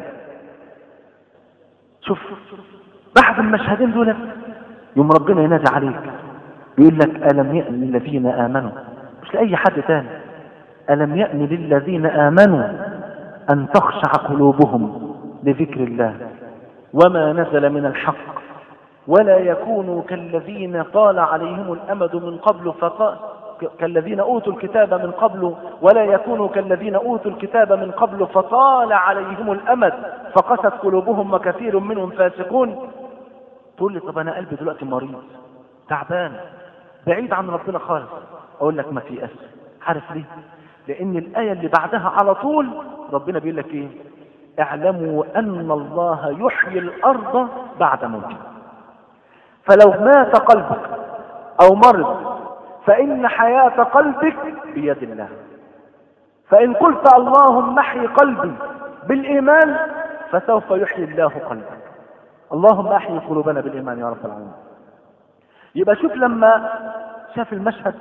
S2: شوف بعد المشهدين دول يوم ربنا ينادي عليك يقول لك ألم يأن للذين آمنوا مش لأي حد تاني ألم يأن للذين آمنوا أن تخشع قلوبهم لذكر الله وما نزل من الحق ولا يكونوا كالذين طال عليهم الأمد من قبل فقال كالذين أوتوا الكتاب من قبل ولا يكونوا كالذين أوتوا الكتاب من قبل فطال عليهم الأمد فقست قلوبهم وكثير منهم فاسقون تقول لي طب أنا قلبي دلوقتي مريض تعبان بعيد عن ربنا خالص أقول لك ما في أسر عارف ليه لأن الآية اللي بعدها على طول ربنا بيقول لك إيه اعلموا أن الله يحيي الأرض بعد موتها فلو مات قلبك أو مرض فإن حياة قلبك بيد الله فإن قلت اللهم احي قلبي بالإيمان فسوف يحيي الله قلبك اللهم احيي قلوبنا بالإيمان يا رب العالمين يبقى شوف لما شاف المشهد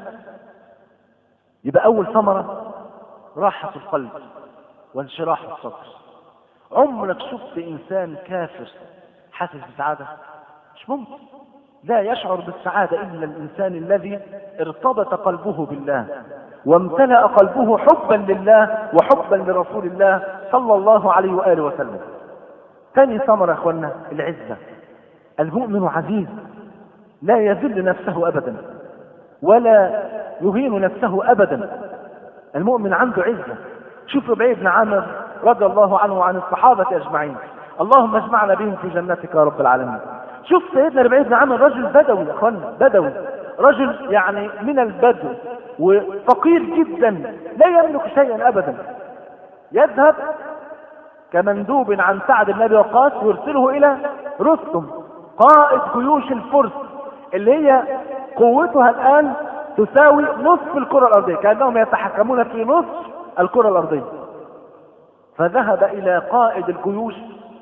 S2: يبقى أول ثمرة راحة القلب وانشراح الصدر عمرك شفت إنسان كافر حاسس بسعادة مش ممكن لا يشعر بالسعادة إلا الإنسان الذي ارتبط قلبه بالله وامتلأ قلبه حبا لله وحبا لرسول الله صلى الله عليه وآله وسلم ثاني ثمرة يا أخوانا العزة المؤمن عزيز لا يذل نفسه أبدا ولا يهين نفسه أبدا المؤمن عنده عزة شوف ربعي بن عامر رضي الله عنه وعن الصحابة أجمعين اللهم اجمعنا بهم في جنتك يا رب العالمين شوف سيدنا ربعي بن عامر رجل بدوي يا اخوانا بدوي رجل يعني من البدو وفقير جدا لا يملك شيئا ابدا يذهب كمندوب عن سعد بن ابي وقاص ويرسله الى رستم قائد جيوش الفرس اللي هي قوتها الان تساوي نصف الكره الارضيه كانهم يتحكمون في نصف الكره الارضيه فذهب الى قائد الجيوش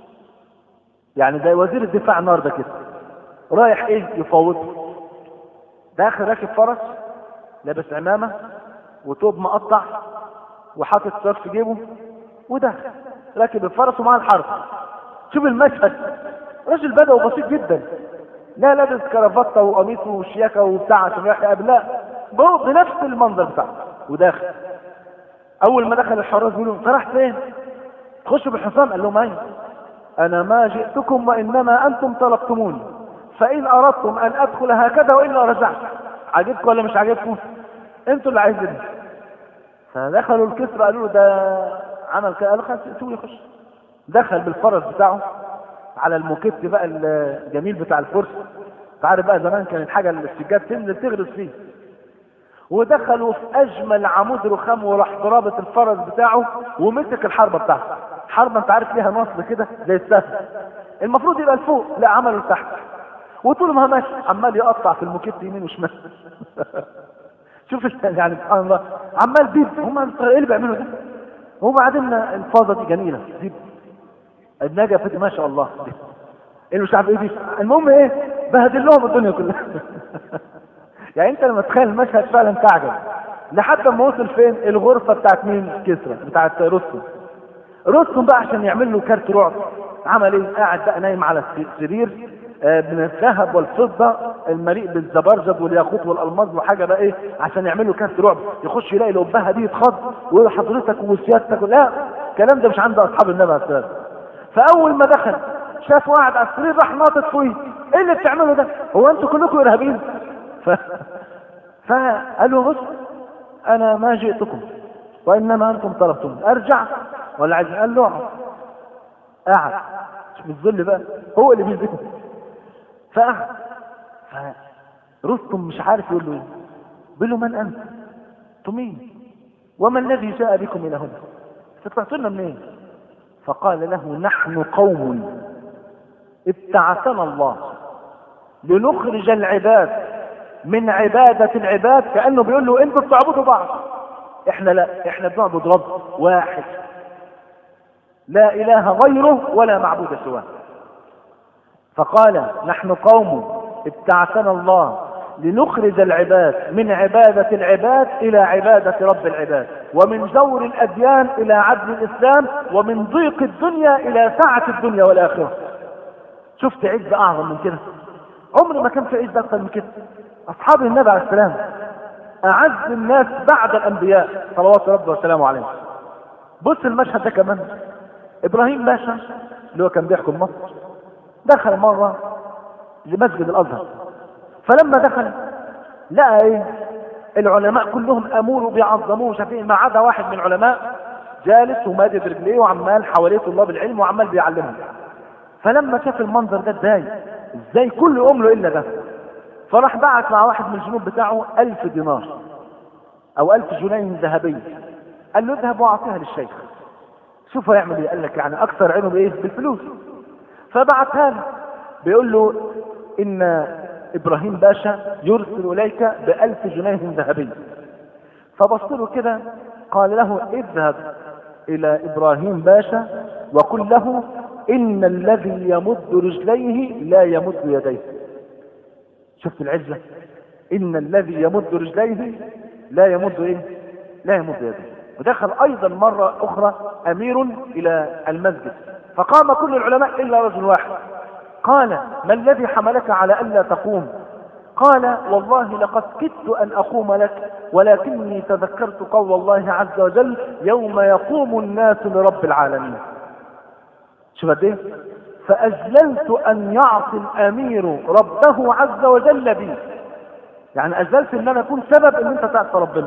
S2: يعني زي وزير الدفاع النهارده كده رايح ايه يفاوضه داخل راكب فرس لابس عمامه وتوب مقطع وحاطط سيف في جيبه وداخل راكب الفرس ومعاه الحرب شوف المشهد راجل بدوي بسيط جدا لا لابس كرافته وقميص وشياكه وبتاع عشان رايح يقابل لا هو بنفس المنظر بتاعه وداخل اول ما دخل الحراس بيقولوا انت رايح فين؟ خشوا بالحصان قال لهم ايوه انا ما جئتكم وانما انتم طلبتموني فان اردتم ان ادخل هكذا والا رجعت عاجبكم ولا مش عاجبكم انتوا اللي عايزين فدخلوا الكسرى قالوا له ده عمل كده قالوا خلاص سيبوه يخش دخل بالفرس بتاعه على الموكيت بقى الجميل بتاع الفرس تعرف بقى زمان كانت حاجه السجاد تنزل تغرس فيه ودخلوا في اجمل عمود رخام وراح ضرابه الفرس بتاعه ومسك الحربه بتاعته حربه انت عارف ليها نصب كده زي السهم المفروض يبقى لفوق لا عمله لتحت وطول ما ماشي عمال يقطع في الموكيت يمين وشمال شوف يعني سبحان الله عمال بيب هم ايه اللي بيعملوا ده وبعدين الفاظه دي جميله دي النجفه دي ما شاء الله دي. اللي مش عارف ايه دي المهم ايه بهدل لهم الدنيا كلها يعني انت لما تخيل المشهد فعلا تعجب لحد ما وصل فين الغرفه بتاعت مين كسرى بتاعت رستم رستم بقى عشان يعمل له كارت رعب عمل ايه قاعد بقى نايم على السرير آه من الذهب والفضه المليء بالزبرجد والياقوت والالماظ وحاجه بقى ايه عشان يعمل له كارت رعب يخش يلاقي الابهه دي يتخض ويقول حضرتك وسيادتك لا الكلام ده مش عند اصحاب النبي عليه الصلاه فاول ما دخل شاف واحد على السرير راح ناطط فوقيه ايه اللي بتعمله ده هو انتوا كلكم ارهابيين ف... فقال له بص انا ما جئتكم وانما انتم طلبتم ارجع ولا عايز قال له قعد مش بالذل بقى هو اللي بيذل فقعد فرستم مش عارف يقول له ايه بيقول له من انت انتم مين وما الذي جاء بكم الى هنا طلعتوا لنا منين فقال له نحن قوم ابتعثنا الله لنخرج العباد من عبادة العباد كأنه بيقول له انتوا بتعبدوا بعض احنا لا احنا بنعبد رب واحد لا اله غيره ولا معبود سواه فقال نحن قوم ابتعثنا الله لنخرج العباد من عبادة العباد إلى عبادة رب العباد ومن جور الأديان إلى عدل الإسلام ومن ضيق الدنيا إلى سعة الدنيا والآخرة شفت عز أعظم من كده عمري ما كان في عز أكثر من كده أصحاب النبي عليه السلام أعز الناس بعد الأنبياء صلوات ربي وسلامه عليهم بص المشهد ده كمان إبراهيم باشا اللي هو كان بيحكم مصر دخل مرة لمسجد الأزهر فلما دخل لقى ايه العلماء كلهم امور بيعظموه وشافين ما عدا واحد من العلماء جالس ومادد رجليه وعمال حواليه طلاب العلم وعمال بيعلمهم فلما شاف المنظر ده اتضايق ازاي كل يقوم له الا ده فراح بعت مع واحد من الجنود بتاعه ألف دينار او ألف جنيه ذهبية قال له اذهب واعطيها للشيخ شوف هيعمل ايه قال لك يعني اكثر عينه بايه بالفلوس فبعتها له بيقول له ان ابراهيم باشا يرسل اليك بألف جنيه ذهبي فبص له كده قال له اذهب الى ابراهيم باشا وقل له ان الذي يمد رجليه لا يمد يديه شفت العزة ان الذي يمد رجليه لا يمد ايه لا يمد يديه ودخل ايضا مرة اخرى امير الى المسجد فقام كل العلماء الا رجل واحد قال ما الذي حملك على ألا تقوم قال والله لقد كدت أن أقوم لك ولكني تذكرت قول الله عز وجل يوم يقوم الناس لرب العالمين شوف قد ايه فأجللت أن يعصي الأمير ربه عز وجل بي يعني أجللت أن أنا أكون سبب أن أنت تعصي ربنا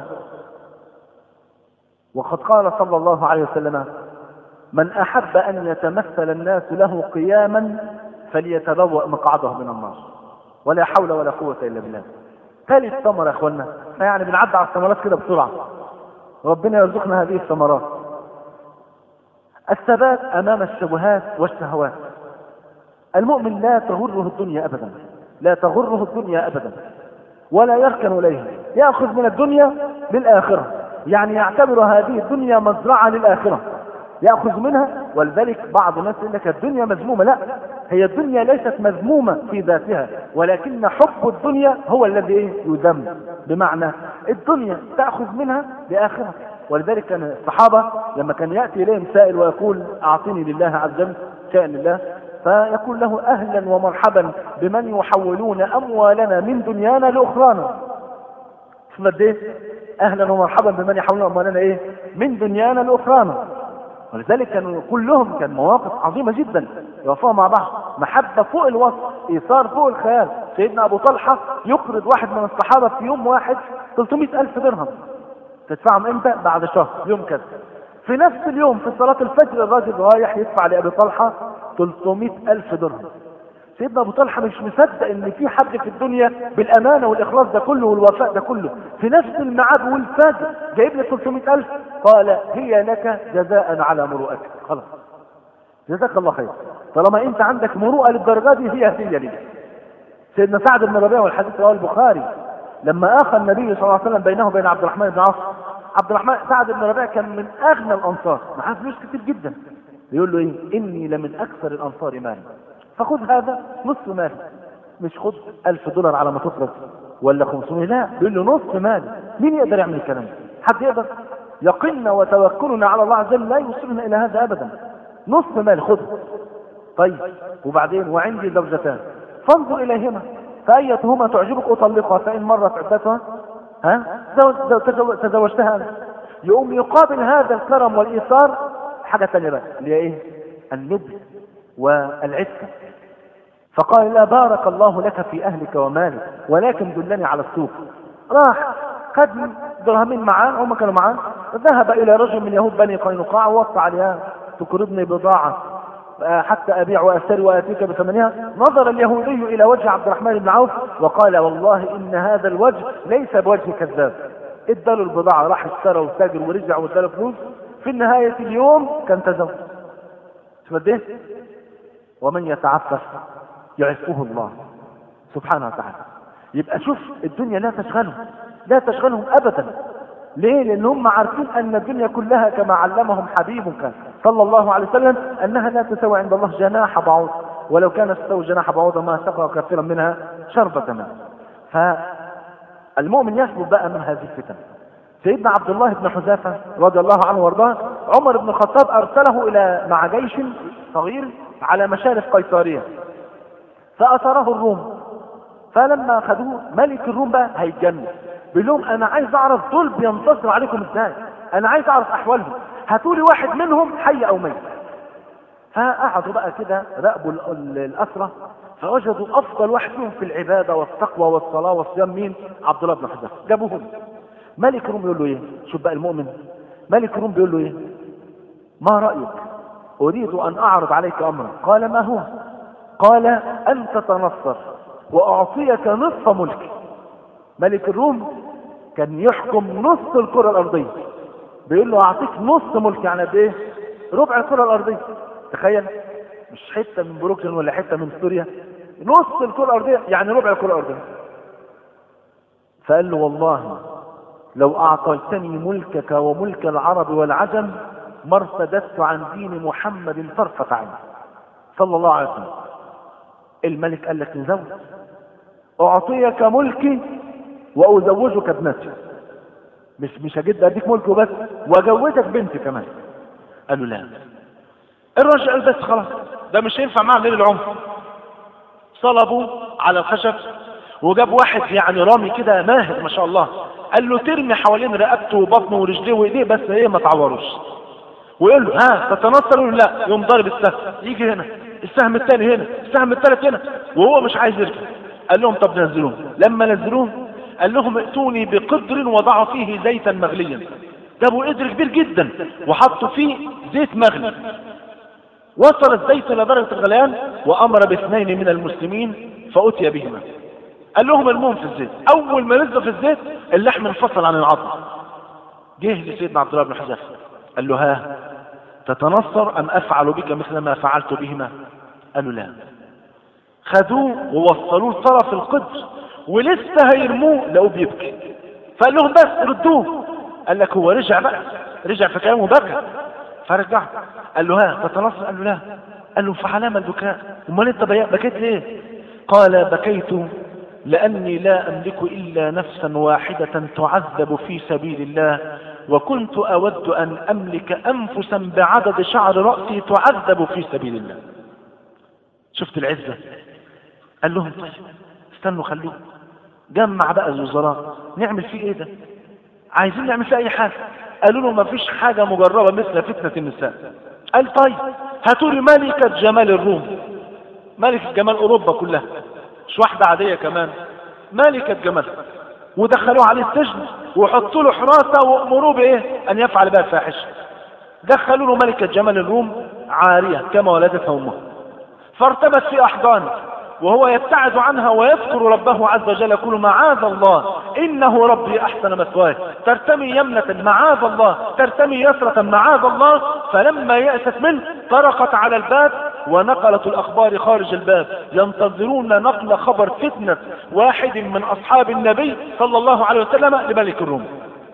S2: وقد قال صلى الله عليه وسلم من أحب أن يتمثل الناس له قياما فليتبوأ مقعده من النار ولا حول ولا قوة إلا بالله ثالث ثمرة يا اخوانا يعني بنعدي على الثمرات كده بسرعة ربنا يرزقنا هذه الثمرات الثبات أمام الشبهات والشهوات المؤمن لا تغره الدنيا أبدا لا تغره الدنيا أبدا ولا يركن إليها يأخذ من الدنيا للآخرة يعني يعتبر هذه الدنيا مزرعة للآخرة يأخذ منها ولذلك بعض الناس يقول لك الدنيا مذمومة لا هي الدنيا ليست مذمومة في ذاتها ولكن حب الدنيا هو الذي يذم بمعنى الدنيا تأخذ منها لآخرة ولذلك كان الصحابة لما كان يأتي إليهم سائل ويقول أعطني لله عز وجل شيئا لله فيقول له أهلا ومرحبا بمن يحولون أموالنا من دنيانا لأخرانا شوف قد ايه أهلا ومرحبا بمن يحولون أموالنا إيه من دنيانا لأخرانا ولذلك كانوا كلهم كان مواقف عظيمة جدا يوفقوا مع بعض محبة فوق الوصف إيثار فوق الخيال سيدنا أبو طلحة يقرض واحد من الصحابة في يوم واحد 300 ألف درهم تدفعهم امتى بعد شهر يوم كذا في نفس اليوم في صلاة الفجر الراجل رايح يدفع لأبي طلحة 300 ألف درهم سيدنا ابو طلحه مش مصدق ان في حد في الدنيا بالامانه والاخلاص ده كله والوفاء ده كله في نفس الميعاد والفجر جايب لي 300000 قال هي لك جزاء على مروءتك خلاص جزاك الله خير طالما انت عندك مروءه للدرجه دي هي هديه لي سيدنا سعد بن ربيعه والحديث رواه البخاري لما اخى النبي صلى الله عليه وسلم بينه وبين عبد الرحمن بن عاص عبد الرحمن سعد بن ربيعه كان من اغنى الانصار معاه فلوس كتير جدا يقول له ايه اني لمن اكثر الانصار مالا فخذ هذا نصف مال مش خذ ألف دولار على ما تصرف ولا 500 لا بيقول له نصف مال مين يقدر يعمل الكلام ده حد يقدر يقيننا وتوكلنا على الله عز وجل لا يوصلنا الى هذا ابدا نصف مال خذه طيب وبعدين وعندي زوجتان فانظر اليهما فايتهما تعجبك اطلقها فان مرت عدتها ها تزوجتها انا يقوم يقابل هذا الكرم والايثار حاجه ثانيه بقى اللي هي ايه النبل والعفة فقال لا بارك الله لك في أهلك ومالك ولكن دلني على السوق راح خد درهمين معاه هم كانوا معاه ذهب إلى رجل من يهود بني قينقاع ووصى عليها تقرضني بضاعة حتى أبيع وأشتري وآتيك بثمنها نظر اليهودي إلى وجه عبد الرحمن بن عوف وقال والله إن هذا الوجه ليس بوجه كذاب اداله البضاعة راح اشترى وتاجر ورجع واداله فلوس في نهاية اليوم كان تزوج شوف قد ايه ومن يتعفف يعفه الله سبحانه وتعالى يبقى شوف الدنيا لا تشغلهم لا تشغلهم ابدا ليه لان هم عارفين ان الدنيا كلها كما علمهم حبيبك صلى الله عليه وسلم انها لا تساوي عند الله جناح بعوض ولو كانت تساوي جناح بعوض ما سقى كثيرا منها شربة ماء فالمؤمن يثبت بقى من هذه الفتن سيدنا عبد الله بن حذافة رضي الله عنه وارضاه عمر بن الخطاب ارسله الى مع جيش صغير على مشارف قيصرية فاثره الروم فلما خدوه ملك الروم بقى هيتجنن بيقول لهم انا عايز اعرف دول بينتصروا عليكم ازاي انا عايز اعرف احوالهم هاتوا لي واحد منهم حي او ميت فقعدوا بقى كده راقبوا ال- ال- الاسرى فوجدوا افضل واحد فيهم في العباده والتقوى والصلاه والصيام مين؟ عبد الله بن حذافه جابوهم ملك الروم يقول له ايه؟ شوف بقى المؤمن ملك الروم بيقول له ايه؟ ما رايك؟ اريد ان اعرض عليك امرا قال ما هو؟ قال ان تتنصر واعطيك نصف ملكي ملك الروم كان يحكم نص الكره الارضيه بيقول له اعطيك نص ملك يعني قد ايه؟ ربع الكره الارضيه تخيل مش حته من بروكلين ولا حته من سوريا نص الكره الارضيه يعني ربع الكره الارضيه فقال له والله لو اعطيتني ملكك وملك العرب والعجم ما ارتددت عن دين محمد طرفة عين صلى الله عليه وسلم الملك قال لك نزوج اعطيك ملكي وازوجك ابنتي مش مش هجد اديك ملك وبس واجوزك بنتي كمان قال له لا الراجل قال بس خلاص ده مش هينفع معاه ليل العمر صلبوا على الخشب وجاب واحد يعني رامي كده ماهر ما شاء الله قال له ترمي حوالين رقبته وبطنه ورجليه وايديه بس ايه ما تعوروش ويقول له ها تتنصر يقول له لا يقوم ضارب السهم يجي هنا السهم الثاني هنا السهم الثالث هنا وهو مش عايز يرجع قال لهم طب نزلوه لما نزلوه قال لهم ائتوني بقدر وضعوا فيه زيتا مغليا جابوا قدر كبير جدا وحطوا فيه زيت مغلي وصل الزيت الى درجه الغليان وامر باثنين من المسلمين فاتي بهما قال لهم المهم في الزيت اول ما نزل في الزيت اللحم انفصل عن العظم جه لسيدنا عبد الله بن حذافه قال له ها تتنصر ام افعل بك مثل ما فعلت بهما قالوا لا خدوه ووصلوه لطرف القدر ولسه هيرموه لقوه بيبكي فقال لهم بس ردوه قال لك هو رجع بقى رجع في كلامه بكى فرجع قال له ها تتنصر قال له لا قال له فعلام البكاء امال انت بي- بكيت ليه قال بكيت لاني لا املك الا نفسا واحده تعذب في سبيل الله وكنت اود ان املك انفسا بعدد شعر راسي تعذب في سبيل الله شفت العزه قال لهم طيب استنوا خلوه جمع بقى الوزراء نعمل فيه ايه ده عايزين نعمل فيه اي حاجه قالوا له ما فيش حاجه مجربه مثل فتنه النساء قال طيب هاتوا لي ملكه جمال الروم ملكه جمال اوروبا كلها مش واحده عاديه كمان ملكه جمال ودخلوه عليه السجن وحطوا له حراسه وامروه بايه ان يفعل بها الفاحشه دخلوا له ملكه جمال الروم عاريه كما ولدتها امها فارتبت في احضانه وهو يبتعد عنها ويذكر ربه عز وجل يقول معاذ الله انه ربي احسن مثواي ترتمي يمنة معاذ الله ترتمي يسرة معاذ الله فلما يأست منه طرقت على الباب ونقلت الاخبار خارج الباب ينتظرون نقل خبر فتنة واحد من اصحاب النبي صلى الله عليه وسلم لملك الروم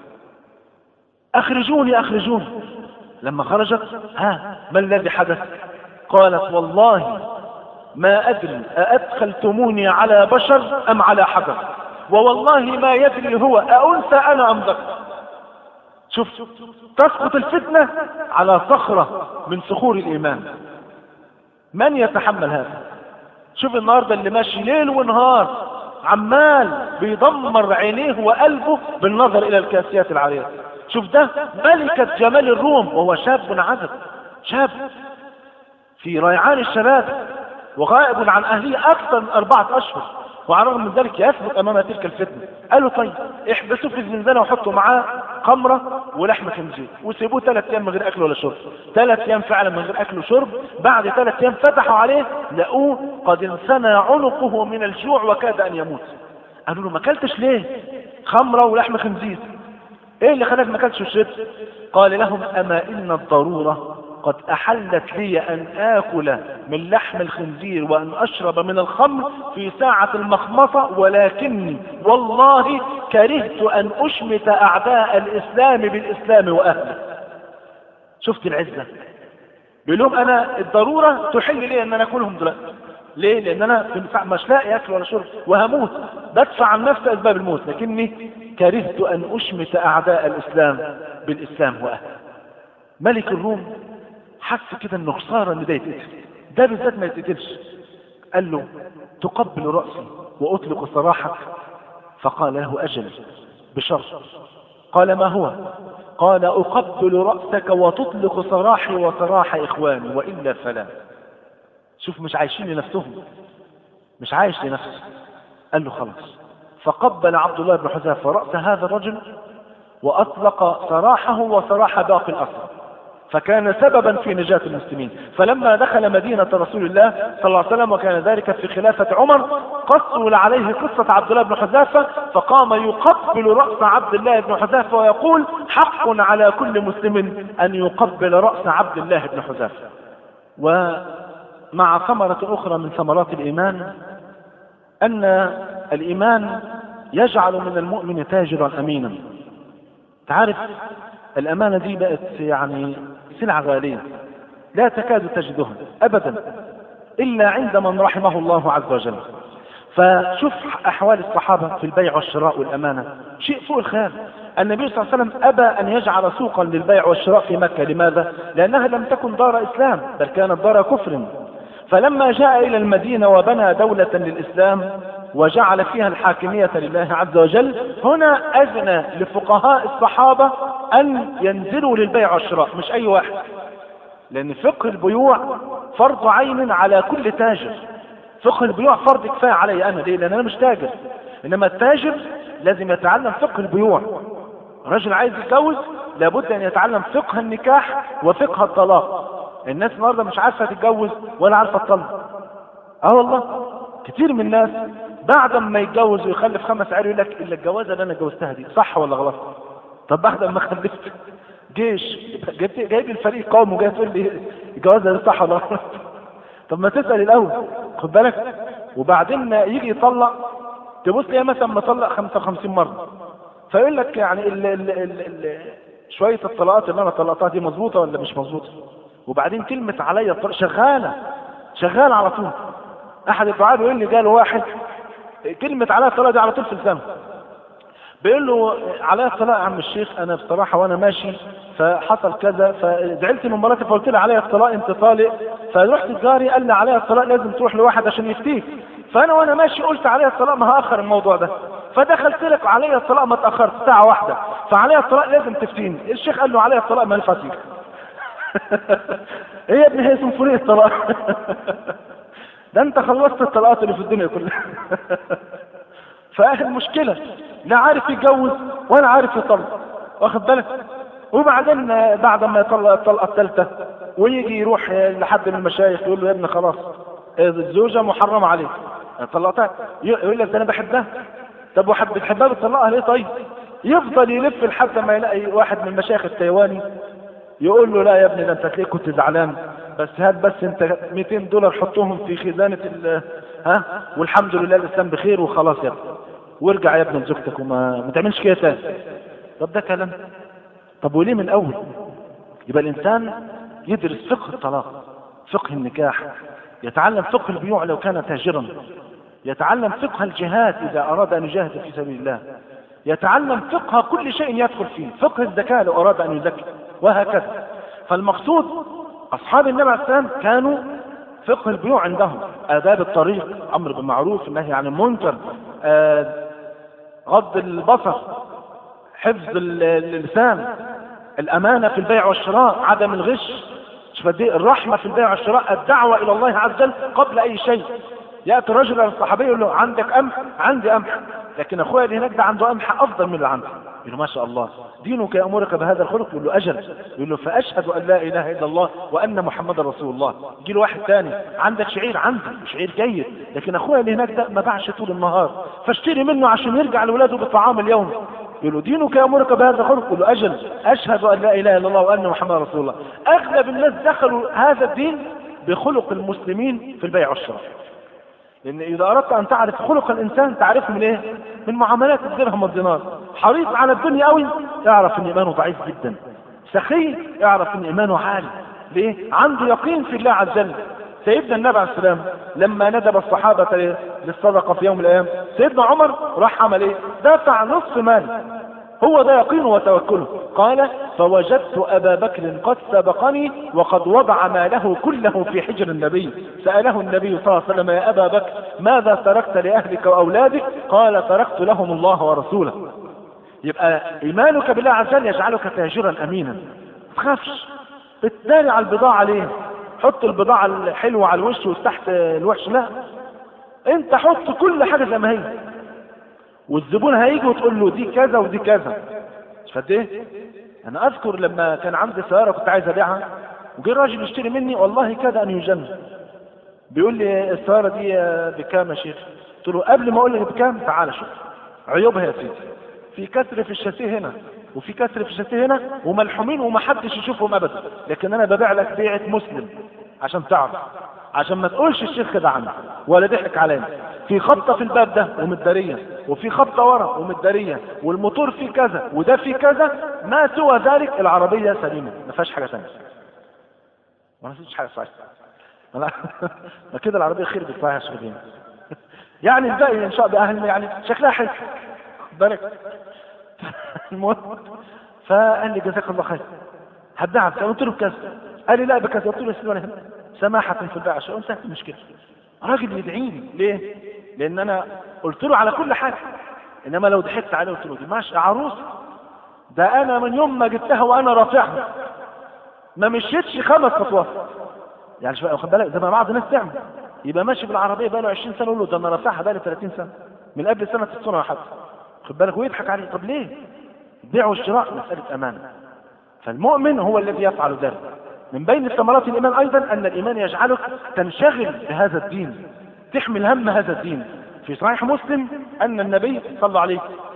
S2: اخرجوني اخرجوني لما خرجت ها ما الذي حدث قالت والله ما أدري أأدخلتموني على بشر أم على حجر ووالله ما يدري هو أأنثى أنا أم ذكر شوف تسقط الفتنة على صخرة من صخور الإيمان من يتحمل هذا شوف النهاردة اللي ماشي ليل ونهار عمال بيدمر عينيه وقلبه بالنظر إلى الكاسيات العارية شوف ده ملكة جمال الروم وهو شاب عذب شاب في ريعان الشباب وغائب عن أهله أكثر من أربعة أشهر وعلى الرغم من ذلك يثبت أمام تلك الفتنة قالوا طيب احبسوه في الزنزانة وحطوا معاه خمرة ولحم خنزير وسيبوه ثلاث أيام من غير أكل ولا شرب ثلاث أيام فعلا من غير أكل وشرب بعد ثلاث أيام فتحوا عليه لقوه قد انثنى عنقه من الجوع وكاد أن يموت قالوا له ما أكلتش ليه خمرة ولحم خنزير ايه اللي خلاك ما اكلتش وشربت قال لهم اما ان الضرورة قد احلت لي ان اكل من لحم الخنزير وان اشرب من الخمر في ساعة المخمصة ولكني والله كرهت ان اشمت اعداء الاسلام بالاسلام واهله شفت العزة بيقول لهم انا الضرورة تحل لي ان انا اكلهم دلوقتي ليه لان انا في مش لاقي اكل ولا شرب وهموت بدفع عن نفسي اسباب الموت لكني كرهت ان اشمت اعداء الاسلام بالاسلام واهله ملك الروم حس كده انه خساره ان ده يتقتل ده بالذات ما يتقتلش قال له تقبل راسي واطلق سراحك فقال له اجل بشرط قال ما هو قال اقبل راسك وتطلق سراحي وسراح اخواني والا فلا شوف مش عايشين لنفسهم مش عايش لنفسه قال له خلاص فقبل عبد الله بن حذافه راس هذا الرجل واطلق سراحه وسراح باقي الاسرى فكان سببا في نجاة المسلمين فلما دخل مدينة رسول الله صلى الله عليه وسلم وكان ذلك في خلافة عمر قصوا عليه قصة عبد الله بن حذافة فقام يقبل رأس عبد الله بن حذافة ويقول حق على كل مسلم أن يقبل رأس عبد الله بن حذافة ومع ثمرة أخرى من ثمرات الإيمان أن الإيمان يجعل من المؤمن تاجرا أمينا تعرف الأمانة دي بقت يعني سلعة غالية لا تكاد تجدها أبدا إلا عند من رحمه الله عز وجل فشوف أحوال الصحابة في البيع والشراء والأمانة شيء فوق الخيال النبي صلى الله عليه وسلم أبى أن يجعل سوقا للبيع والشراء في مكة لماذا؟ لأنها لم تكن دار إسلام بل كانت دار كفر فلما جاء إلى المدينة وبنى دولة للإسلام وجعل فيها الحاكمية لله عز وجل هنا أذن لفقهاء الصحابة أن ينزلوا للبيع والشراء مش أي واحد لأن فقه البيوع فرض عين على كل تاجر فقه البيوع فرض كفاية علي أنا ليه لأن أنا مش تاجر إنما التاجر لازم يتعلم فقه البيوع رجل عايز يتجوز لابد أن يتعلم فقه النكاح وفقه الطلاق الناس النهارده مش عارفة تتجوز ولا عارفة تطلق اه والله كتير من الناس بعد ما يتجوز ويخلف خمس عيال يقول لك الا الجوازه اللي انا اتجوزتها دي صح ولا غلط طب بعد ما خلفت جيش جبت جايب الفريق قوم وجاي تقول لي الجوازه دي صح ولا غلط طب ما تسال الاول خد بالك وبعدين يجي يطلق تبص ليه مثلا مطلق 55 مره فيقول لك يعني ال ال ال ال شويه الطلاقات اللي انا طلقتها دي مظبوطه ولا مش مظبوطه وبعدين كلمه عليا الطلاق شغاله شغاله على طول احد الدعاء بيقول لي قال واحد كلمة عليا الطلاق دي على طول في لسانه بيقول له عليا الطلاق يا عم الشيخ انا بصراحة وانا ماشي فحصل كذا فزعلت من مراتي فقلت لها عليا الطلاق انت طالق فرحت جاري قال لي عليا الطلاق لازم تروح لواحد عشان يفتيك فانا وانا ماشي قلت عليا الطلاق ما هاخر الموضوع ده فدخلت لك عليا الطلاق ما اتاخرت ساعه واحده فعليا الطلاق لازم تفتيني الشيخ قال له عليا الطلاق ما ينفعش ايه يا ابني هي سنفونيه الطلاق ده انت خلصت الطلقات اللي في الدنيا كلها فاخر مشكلة لا عارف يتجوز ولا عارف يطلق واخد بالك وبعدين بعد ما يطلق الطلقة الثالثة ويجي يروح لحد من المشايخ يقول له يا ابني خلاص الزوجة محرمة عليك طلقتها يقول لك ده انا بحبها طب وحد بتحبها بتطلقها ليه طيب يفضل يلف لحد ما يلاقي واحد من المشايخ التايواني يقول له لا يا ابني ده انت تلاقيك كنت زعلان بس هات بس انت 200 دولار حطهم في خزانة ال ها والحمد لله الاسلام بخير وخلاص يا ابني وارجع يا ابني لزوجتك وما ما تعملش كده تاني طب ده كلام طب وليه من الاول يبقى الانسان يدرس فقه الطلاق فقه النكاح يتعلم فقه البيوع لو كان تاجرا يتعلم فقه الجهاد اذا اراد ان يجاهد في سبيل الله يتعلم فقه كل شيء يدخل فيه فقه الزكاة لو اراد ان يزكي وهكذا فالمقصود أصحاب النبي عليه السلام كانوا فقه البيوع عندهم آداب الطريق أمر بالمعروف النهي عن المنكر آه غض البصر حفظ اللسان الأمانة في البيع والشراء عدم الغش الرحمة في البيع والشراء الدعوة إلى الله عز وجل قبل أي شيء يأتي الرجل إلى الصحابي يقول له عندك قمح عندي قمح لكن أخويا اللي هناك ده عنده قمح أفضل من اللي عندي يقول له ما شاء الله دينك يأمرك بهذا الخلق يقول له أجل يقول له فأشهد أن لا إله إلا الله وأن محمد رسول الله يجي له واحد ثاني عندك شعير عندي شعير جيد لكن أخويا اللي هناك ده ما باعش طول النهار فاشتري منه عشان يرجع لولاده بطعام اليوم يقول له دينك يأمرك بهذا الخلق يقول له أجل أشهد أن لا إله إلا الله وأن محمد رسول الله أغلب الناس دخلوا هذا الدين بخلق المسلمين في البيع والشراء لأن إذا أردت أن تعرف خلق الإنسان تعرفه من إيه؟ من معاملات الدرهم والدينار حريص على الدنيا قوي اعرف إن إيمانه ضعيف جدا سخي اعرف إن إيمانه عالي ليه؟ عنده يقين في الله عز وجل سيدنا النبي عليه السلام لما ندب الصحابة للصدقة في يوم من الأيام سيدنا عمر راح عمل إيه؟ دفع نصف مال هو ده يقينه وتوكله قال فوجدت أبا بكر قد سبقني وقد وضع ماله كله في حجر النبي سأله النبي صلى الله عليه وسلم يا أبا بكر ماذا تركت لأهلك وأولادك قال تركت لهم الله ورسوله يبقى إيمانك بالله عز وجل يجعلك تاجرا أمينا تخافش بتداري على البضاعة ليه حط البضاعة الحلوة على الوش وتحت الوحش لا انت حط كل حاجة زي ما هي والزبون هيجي وتقول له دي كذا ودي كذا مش فاهم ايه انا اذكر لما كان عندي سيارة كنت عايز ابيعها وجه راجل يشتري مني والله كاد ان يجن بيقول لي السيارة دي بكام يا شيخ قلت له قبل ما اقول لك بكام تعالى شوف عيوبها يا سيدي في كسر في الشاسيه هنا وفي كسر في الشاسيه هنا وملحومين ومحدش يشوفهم ابدا لكن انا ببيع لك بيعة مسلم عشان تعرف عشان ما تقولش الشيخ ده عني ولا ضحك علينا في خبطة في الباب ده ومتدارية وفي خبطة ورا ومتدارية والموتور فيه كذا وده فيه كذا ما سوى ذلك العربية سليمة ما فيهاش حاجة ثانيه ما فيش حاجة صحيحة ما كده العربية خير بتفاها شغلين يعني الباقي ان شاء الله اهل يعني شكلها حلو بالك المهم فقال لي جزاك الله خير هبدعها بكذا قلت له بكذا قال لي لا بكذا قلت له يا سيدي ولا يهمك سماحة في البيع شو انتهت المشكلة راجل يدعيني ليه لان انا قلت له على كل حاجة انما لو ضحكت عليه قلت له دي ماشي عروس ده انا من يوم ما جبتها وانا رافعها ما مشيتش خمس خطوات يعني شويه واخد بالك زي ما بعض الناس تعمل يبقى ماشي بالعربيه بقى له 20 سنه يقول له ده انا رافعها بقى لي 30 سنه من قبل سنه الصنع حتى خد بالك ويضحك عليه طب ليه؟ البيع والشراء مساله امانه فالمؤمن هو الذي يفعل ذلك من بين ثمرات الإيمان أيضا أن الإيمان يجعلك تنشغل بهذا الدين تحمل هم هذا الدين في صحيح مسلم أن النبي صلى عليه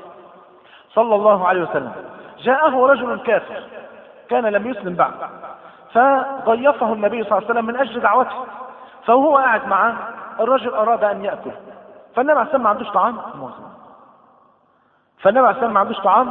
S2: صلى الله عليه وسلم جاءه رجل كافر كان لم يسلم بعد فضيفه النبي صلى الله عليه وسلم من أجل دعوته فهو قاعد معاه الرجل أراد أن يأكل فالنبي عليه السلام ما عندوش طعام فالنبي عليه السلام ما عندوش طعام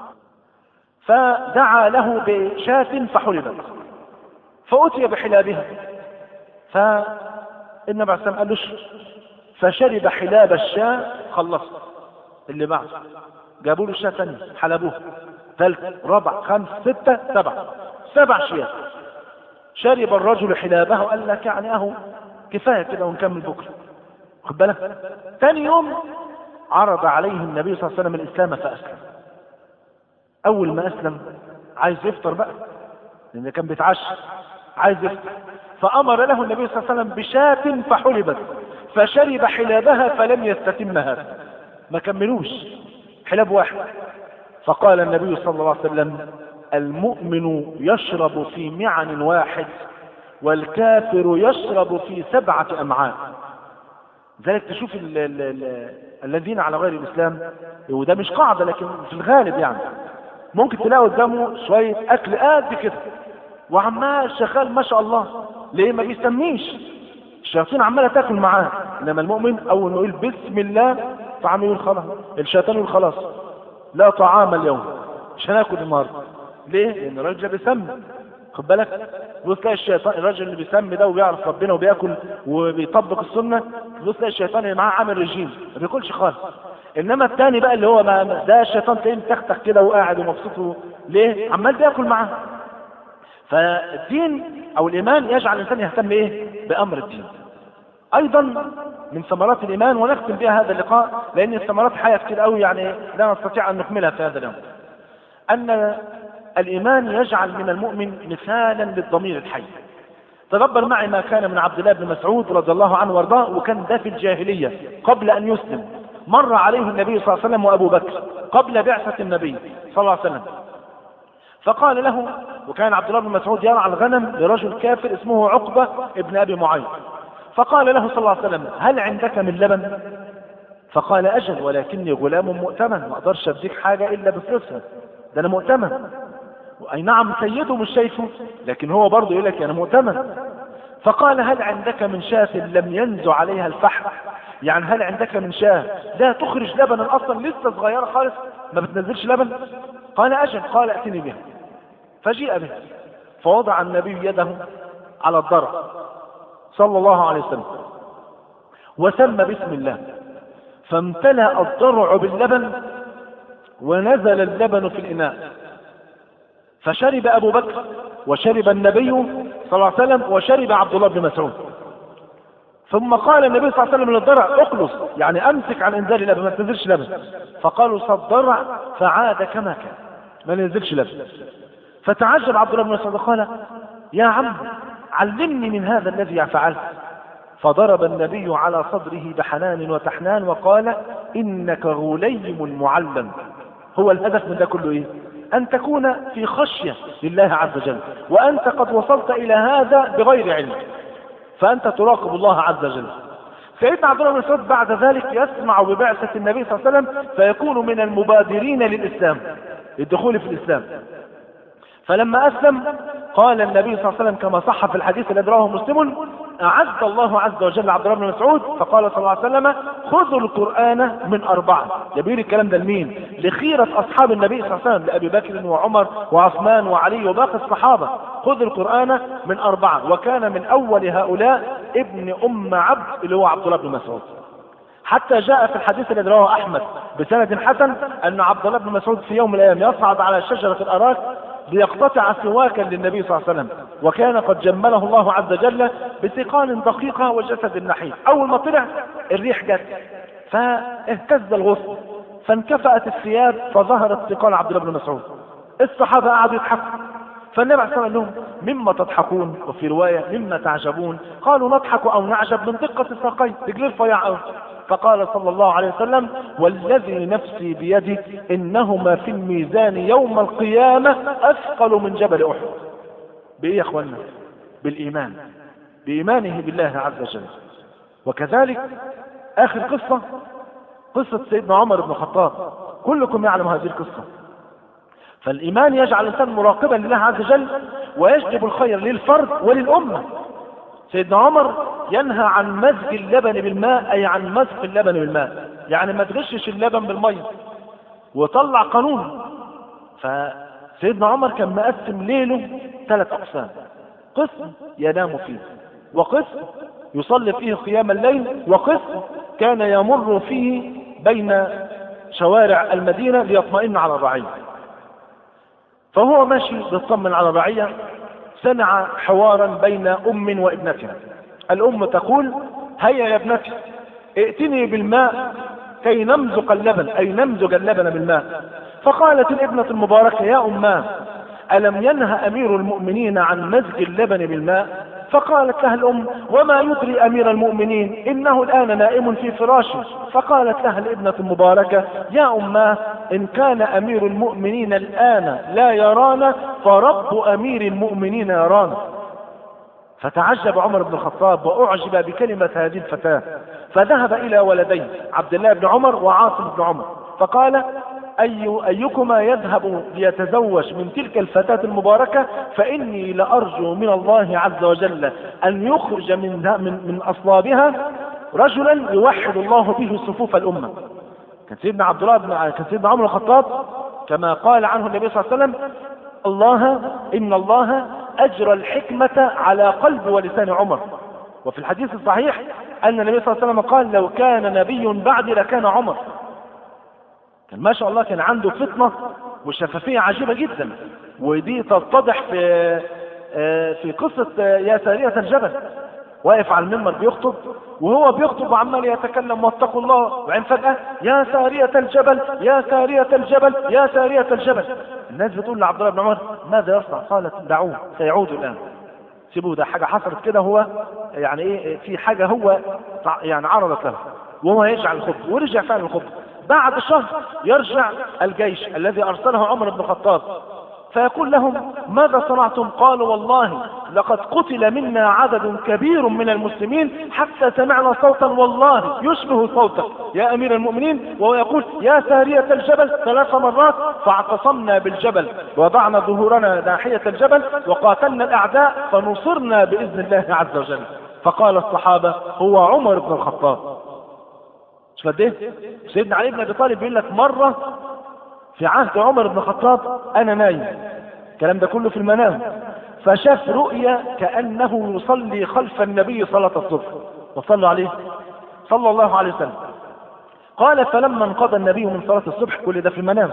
S2: فدعا له بشاة فحلبت فأتي بحلابها فالنبي عليه السلام قال له فشرب حلاب الشاة خلص اللي بعد جابوا له شاة ثانية حلبوه ثالث رابع خمس ستة سبع سبع شيات شرب الرجل حلابه وقال لك يعني اهو كفاية كده ونكمل بكرة خد بالك ثاني يوم عرض عليه النبي صلى الله عليه وسلم الإسلام فأسلم أول ما أسلم عايز يفطر بقى لأن كان بيتعشى عايز يفطر فأمر له النبي صلى الله عليه وسلم بشاة فحلبت فشرب حلابها فلم يستتم هذا ما كملوش حلاب واحد فقال النبي صلى الله عليه وسلم المؤمن يشرب في معن واحد والكافر يشرب في سبعة أمعاء ذلك تشوف ال ال ال الذين على غير الإسلام وده مش قاعدة لكن في الغالب يعني ممكن تلاقي قدامه شوية أكل قد كده وعمال شغال ما شاء الله ليه ما بيسميش الشياطين عمالة تاكل معاه إنما المؤمن أول ما يقول بسم الله طعام يقول خلاص الشيطان يقول خلاص لا طعام اليوم مش هناكل النهارده ليه؟ لأن الراجل ده بيسمي خد بالك تبص تلاقي الشيطان الراجل اللي بيسمي ده وبيعرف ربنا وبياكل وبيطبق السنه تبص تلاقي الشيطان اللي معاه عامل رجيم ما بياكلش خالص انما الثاني بقى اللي هو ما ده الشيطان تلاقيه متختخ كده وقاعد ومبسوط ليه؟ عمال بياكل معاه فالدين او الايمان يجعل الانسان يهتم ايه؟ بامر الدين ايضا من ثمرات الايمان ونختم بها هذا اللقاء لان الثمرات حياه كتير قوي يعني لا نستطيع ان نكملها في هذا اليوم ان الإيمان يجعل من المؤمن مثالا للضمير الحي تدبر معي ما كان من عبد الله بن مسعود رضي الله عنه وارضاه وكان ده في الجاهلية قبل أن يسلم مر عليه النبي صلى الله عليه وسلم وأبو بكر قبل بعثة النبي صلى الله عليه وسلم فقال له وكان عبد الله بن مسعود يرعى الغنم لرجل كافر اسمه عقبة ابن أبي معيط فقال له صلى الله عليه وسلم هل عندك من لبن فقال أجل ولكني غلام مؤتمن ما أقدرش أديك حاجة إلا بفلوسها ده أنا مؤتمن أي نعم سيده مش شايفه لكن هو برضه يقول لك أنا مؤتمن فقال هل عندك من شاة لم ينزع عليها الفحم يعني هل عندك من شاة لا تخرج لبنا أصلا لسه صغيرة خالص ما بتنزلش لبن قال أجل قال أتني بها فجيء به فوضع النبي يده على الضرع صلى الله عليه وسلم وسمى باسم الله فامتلأ الضرع باللبن ونزل اللبن في الإناء فشرب أبو بكر وشرب النبي صلى الله عليه وسلم وشرب عبد الله بن مسعود ثم قال النبي صلى الله عليه وسلم للضرع اخلص يعني امسك عن انزال اللبن ما تنزلش لبن فقالوا صدرع فعاد كما كان ما ننزلش لبن فتعجب عبد الله بن مسعود قال يا عم علمني من هذا الذي فعلت فضرب النبي على صدره بحنان وتحنان وقال انك غليم معلم هو الهدف من ده كله ايه ان تكون في خشية لله عز وجل وانت قد وصلت الى هذا بغير علم فانت تراقب الله عز وجل سيدنا عبد الله بن مسعود بعد ذلك يسمع ببعثة النبي صلى الله عليه وسلم فيكون من المبادرين للإسلام للدخول في الإسلام فلما أسلم قال النبي صلى الله عليه وسلم كما صح في الحديث الذي رواه مسلم أعز الله عز وجل عبد الله بن مسعود فقال صلى الله عليه وسلم خذوا القرآن من أربعة يبين الكلام ده لمين لخيرة أصحاب النبي صلى الله عليه وسلم لأبي بكر وعمر وعثمان وعلي وباقي الصحابة خذوا القرآن من أربعة وكان من أول هؤلاء ابن أم عبد اللي هو عبد الله بن مسعود حتى جاء في الحديث الذي رواه أحمد بسند حسن أن عبد الله بن مسعود في يوم من الأيام يصعد على شجرة الأراك ليقتطع سواكا للنبي صلى الله عليه وسلم وكان قد جمله الله عز وجل بثقال دقيقة وجسد نحيف أول ما طلع الريح جت فاهتز الغصن فانكفأت الثياب فظهرت ثقال عبد الله بن مسعود الصحابة قعدوا يضحكوا فالنبي عليه الصلاة والسلام قال لهم مما تضحكون وفي رواية مما تعجبون قالوا نضحك أو نعجب من دقة الساقين رجليه رفيع أوي فقال صلى الله عليه وسلم والذي نفسي بيده إنهما في الميزان يوم القيامة أثقل من جبل أحد بإيه يا أخوانا بالإيمان بإيمانه بالله عز وجل وكذلك آخر قصة قصة سيدنا عمر بن الخطاب كلكم يعلم هذه القصة فالإيمان يجعل الإنسان مراقبا لله عز وجل ويجلب الخير للفرد وللأمة سيدنا عمر ينهى عن مزج اللبن بالماء أي عن مزق اللبن بالماء يعني ما تغشش اللبن بالمية وطلع قانون فسيدنا عمر كان مقسم ليله ثلاث أقسام قسم ينام فيه وقسم يصلي فيه قيام الليل وقسم كان يمر فيه بين شوارع المدينة ليطمئن على الرعية فهو ماشي بيطمن على الرعية سمع حوارا بين أم وابنتها الأم تقول هيا يا ابنتي ائتني بالماء كي نمزق اللبن أي نمزج اللبن بالماء فقالت الابنة المباركة يا أماه ألم ينهى أمير المؤمنين عن مزج اللبن بالماء فقالت لها الأم وما يدري أمير المؤمنين إنه الآن نائم في فراشه فقالت لها الابنة المباركة يا أماه إن كان أمير المؤمنين الآن لا يرانا فرب أمير المؤمنين يرانا فتعجب عمر بن الخطاب وأعجب بكلمة هذه الفتاة فذهب إلى ولديه عبد الله بن عمر وعاصم بن عمر فقال أي أيكما يذهب ليتزوج من تلك الفتاة المباركة فإني لأرجو من الله عز وجل أن يخرج من من, من أصلابها رجلا يوحد الله به صفوف الأمة كان سيدنا عبد الله بن كان سيدنا عمر الخطاب كما قال عنه النبي صلى الله عليه وسلم الله إن الله أجرى الحكمة على قلب ولسان عمر وفي الحديث الصحيح أن النبي صلى الله عليه وسلم قال لو كان نبي بعد لكان عمر كان ما شاء الله كان عنده فطنة وشفافية عجيبة جدا ودي تتضح في في قصة يا سارية الجبل واقف على المنبر بيخطب وهو بيخطب وعمال يتكلم واتقوا الله وبعدين فجأة يا سارية الجبل يا سارية الجبل يا سارية الجبل الناس بتقول لعبد الله بن عمر ماذا يصنع قالت دعوه سيعود الآن سيبوه ده حاجة حصلت كده هو يعني ايه في حاجة هو يعني عرضت له وهو يرجع الخطبة ورجع فعلا الخطبة بعد شهر يرجع الجيش الذي أرسله عمر بن الخطاب فيقول لهم ماذا صنعتم قالوا والله لقد قتل منا عدد كبير من المسلمين حتى سمعنا صوتا والله يشبه صوتك يا أمير المؤمنين وهو يقول يا سارية الجبل ثلاث مرات فاعتصمنا بالجبل وضعنا ظهورنا ناحية الجبل وقاتلنا الأعداء فنصرنا بإذن الله عز وجل فقال الصحابة هو عمر بن الخطاب مش قد ايه سيدنا علي بن ابي طالب بيقول لك مره في عهد عمر بن الخطاب انا نايم الكلام ده كله في المنام فشاف رؤيا كانه يصلي خلف النبي صلاه الصبح وصلوا عليه صلى الله عليه وسلم قال فلما انقضى النبي من صلاه الصبح كل ده في المنام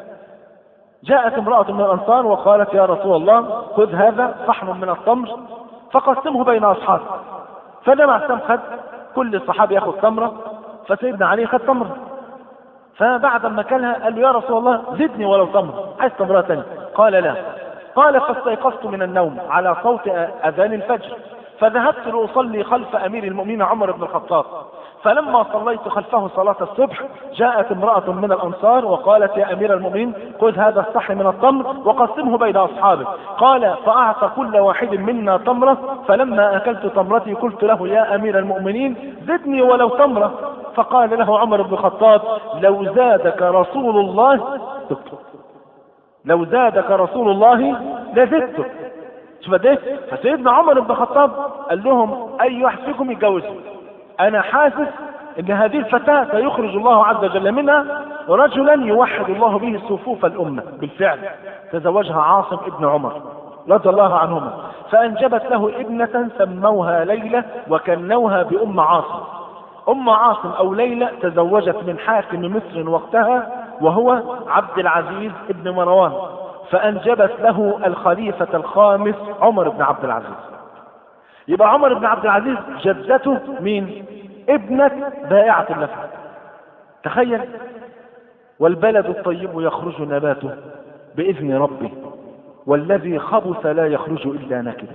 S2: جاءت امراه من الانصار وقالت يا رسول الله خذ هذا صحن من التمر فقسمه بين اصحابه فجمع سام خد كل الصحابه ياخذ تمره فسيدنا علي خد تمره فبعد ما كلها قال له يا رسول الله زدني ولو تمره عايز تمره ثانيه قال لا قال فاستيقظت من النوم على صوت اذان الفجر فذهبت لاصلي خلف امير المؤمنين عمر بن الخطاب فلما صليت خلفه صلاة الصبح جاءت امرأة من الأنصار وقالت يا أمير المؤمنين خذ هذا الصحن من التمر وقسمه بين أصحابك قال فأعطى كل واحد منا تمرة فلما أكلت تمرتي قلت له يا أمير المؤمنين زدني ولو تمرة فقال له عمر بن الخطاب لو زادك رسول الله تكتب لو زادك رسول الله لزدتك شوف قد ايه فسيدنا عمر بن الخطاب قال لهم اي واحد فيكم يتجوزها انا حاسس ان هذه الفتاة سيخرج الله عز وجل منها رجلا يوحد الله به صفوف الامة بالفعل تزوجها عاصم ابن عمر رضي الله عنهما فانجبت له ابنة سموها ليلى وكنوها بام عاصم ام عاصم او ليلى تزوجت من حاكم مصر وقتها وهو عبد العزيز ابن مروان فانجبت له الخليفة الخامس عمر بن عبد العزيز يبقى عمر بن عبد العزيز جدته مين ابنة بائعة اللفة تخيل والبلد الطيب يخرج نباته بإذن ربه والذي خبث لا يخرج إلا نكدا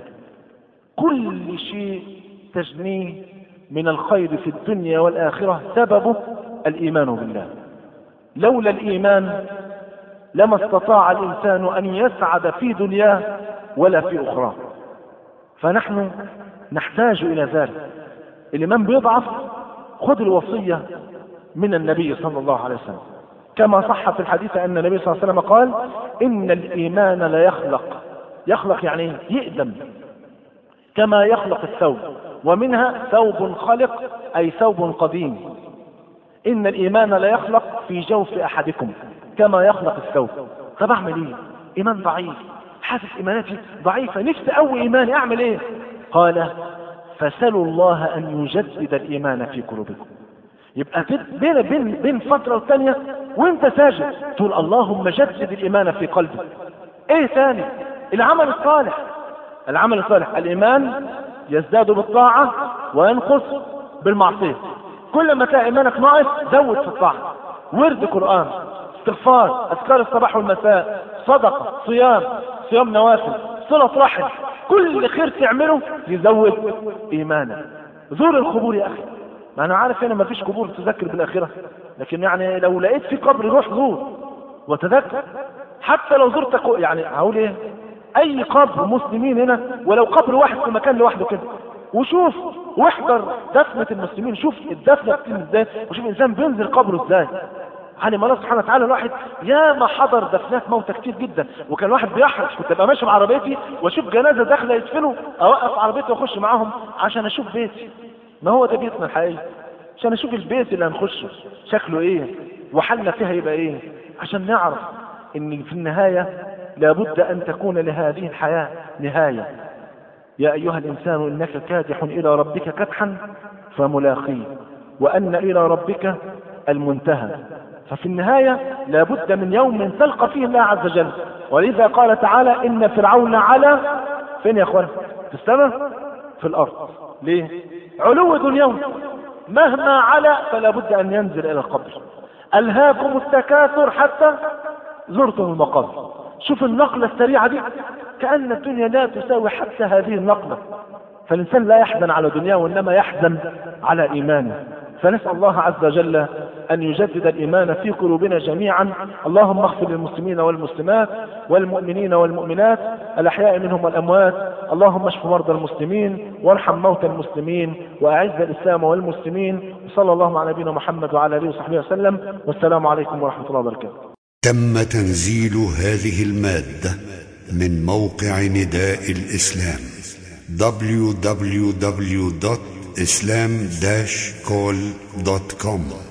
S2: كل شيء تجنيه من الخير في الدنيا والآخرة سببه الإيمان بالله لولا الإيمان لما استطاع الإنسان أن يسعد في دنياه ولا في أخراه فنحن نحتاج إلى ذلك الإمام بيضعف خذ الوصية من النبي صلى الله عليه وسلم كما صح في الحديث أن النبي صلى الله عليه وسلم قال إن الإيمان لا يخلق يخلق يعني يقدم كما يخلق الثوب ومنها ثوب خلق أي ثوب قديم إن الإيمان لا يخلق في جوف أحدكم كما يخلق الثوب طب أعمل إيه إيمان ضعيف حاسس إيماناتي ضعيفة نفسي أوي إيماني أعمل إيه قال فسلوا الله أن يجدد الإيمان في قلوبكم يبقى بين بين بين فترة والثانية وانت ساجد تقول اللهم جدد الإيمان في قلبي ايه ثاني العمل الصالح العمل الصالح الإيمان يزداد بالطاعة وينقص بالمعصية كل ما تلاقي إيمانك ناقص زود في الطاعة ورد قرآن استغفار أذكار الصباح والمساء صدقة صيام صيام نوافل صلة رحم كل خير تعمله يزود إيمانك زور القبور يا أخي ما أنا عارف هنا ما فيش قبور تذكر بالآخرة لكن يعني لو لقيت في قبر روح زور وتذكر حتى لو زرت كو- يعني هقول ايه اي قبر مسلمين هنا ولو قبر واحد في مكان لوحده كده وشوف واحضر دفنة المسلمين شوف الدفنة بتتم ازاي وشوف الانسان بينزل قبره ازاي علم الله سبحانه وتعالى الواحد يا ما حضر دفنات موتى كتير جدا وكان الواحد بيحرص كنت ابقى ماشي بعربيتي واشوف جنازه داخله يدفنوا اوقف عربيتي واخش معاهم عشان اشوف بيتي ما هو ده بيتنا الحقيقي عشان اشوف البيت اللي هنخشه شكله ايه وحلنا فيها يبقى ايه عشان نعرف ان في النهاية لابد ان تكون لهذه الحياة نهاية يا ايها الانسان انك كادح الى ربك كدحا فملاقيه وان الى ربك المنتهى ففي النهاية لابد من يوم تلقى فيه الله عز وجل ولذا قال تعالى ان فرعون على فين يا اخوان في السماء في الارض ليه علو دنيوي مهما علا فلا بد ان ينزل الى القبر الهاكم التكاثر حتى زرتم المقابر شوف النقلة السريعة دي كأن الدنيا لا تساوي حتى هذه النقلة فالإنسان لا يحزن على دنياه وإنما يحزن على إيمانه فنسأل الله عز وجل
S4: أن يجدد الإيمان في قلوبنا جميعا اللهم اغفر للمسلمين والمسلمات والمؤمنين والمؤمنات الأحياء منهم والأموات اللهم اشف مرضى المسلمين وارحم موتى المسلمين وأعز الإسلام والمسلمين صلى الله على نبينا محمد وعلى آله وصحبه وسلم والسلام عليكم ورحمة الله وبركاته
S5: تم تنزيل هذه المادة من موقع نداء الإسلام www.islam-call.com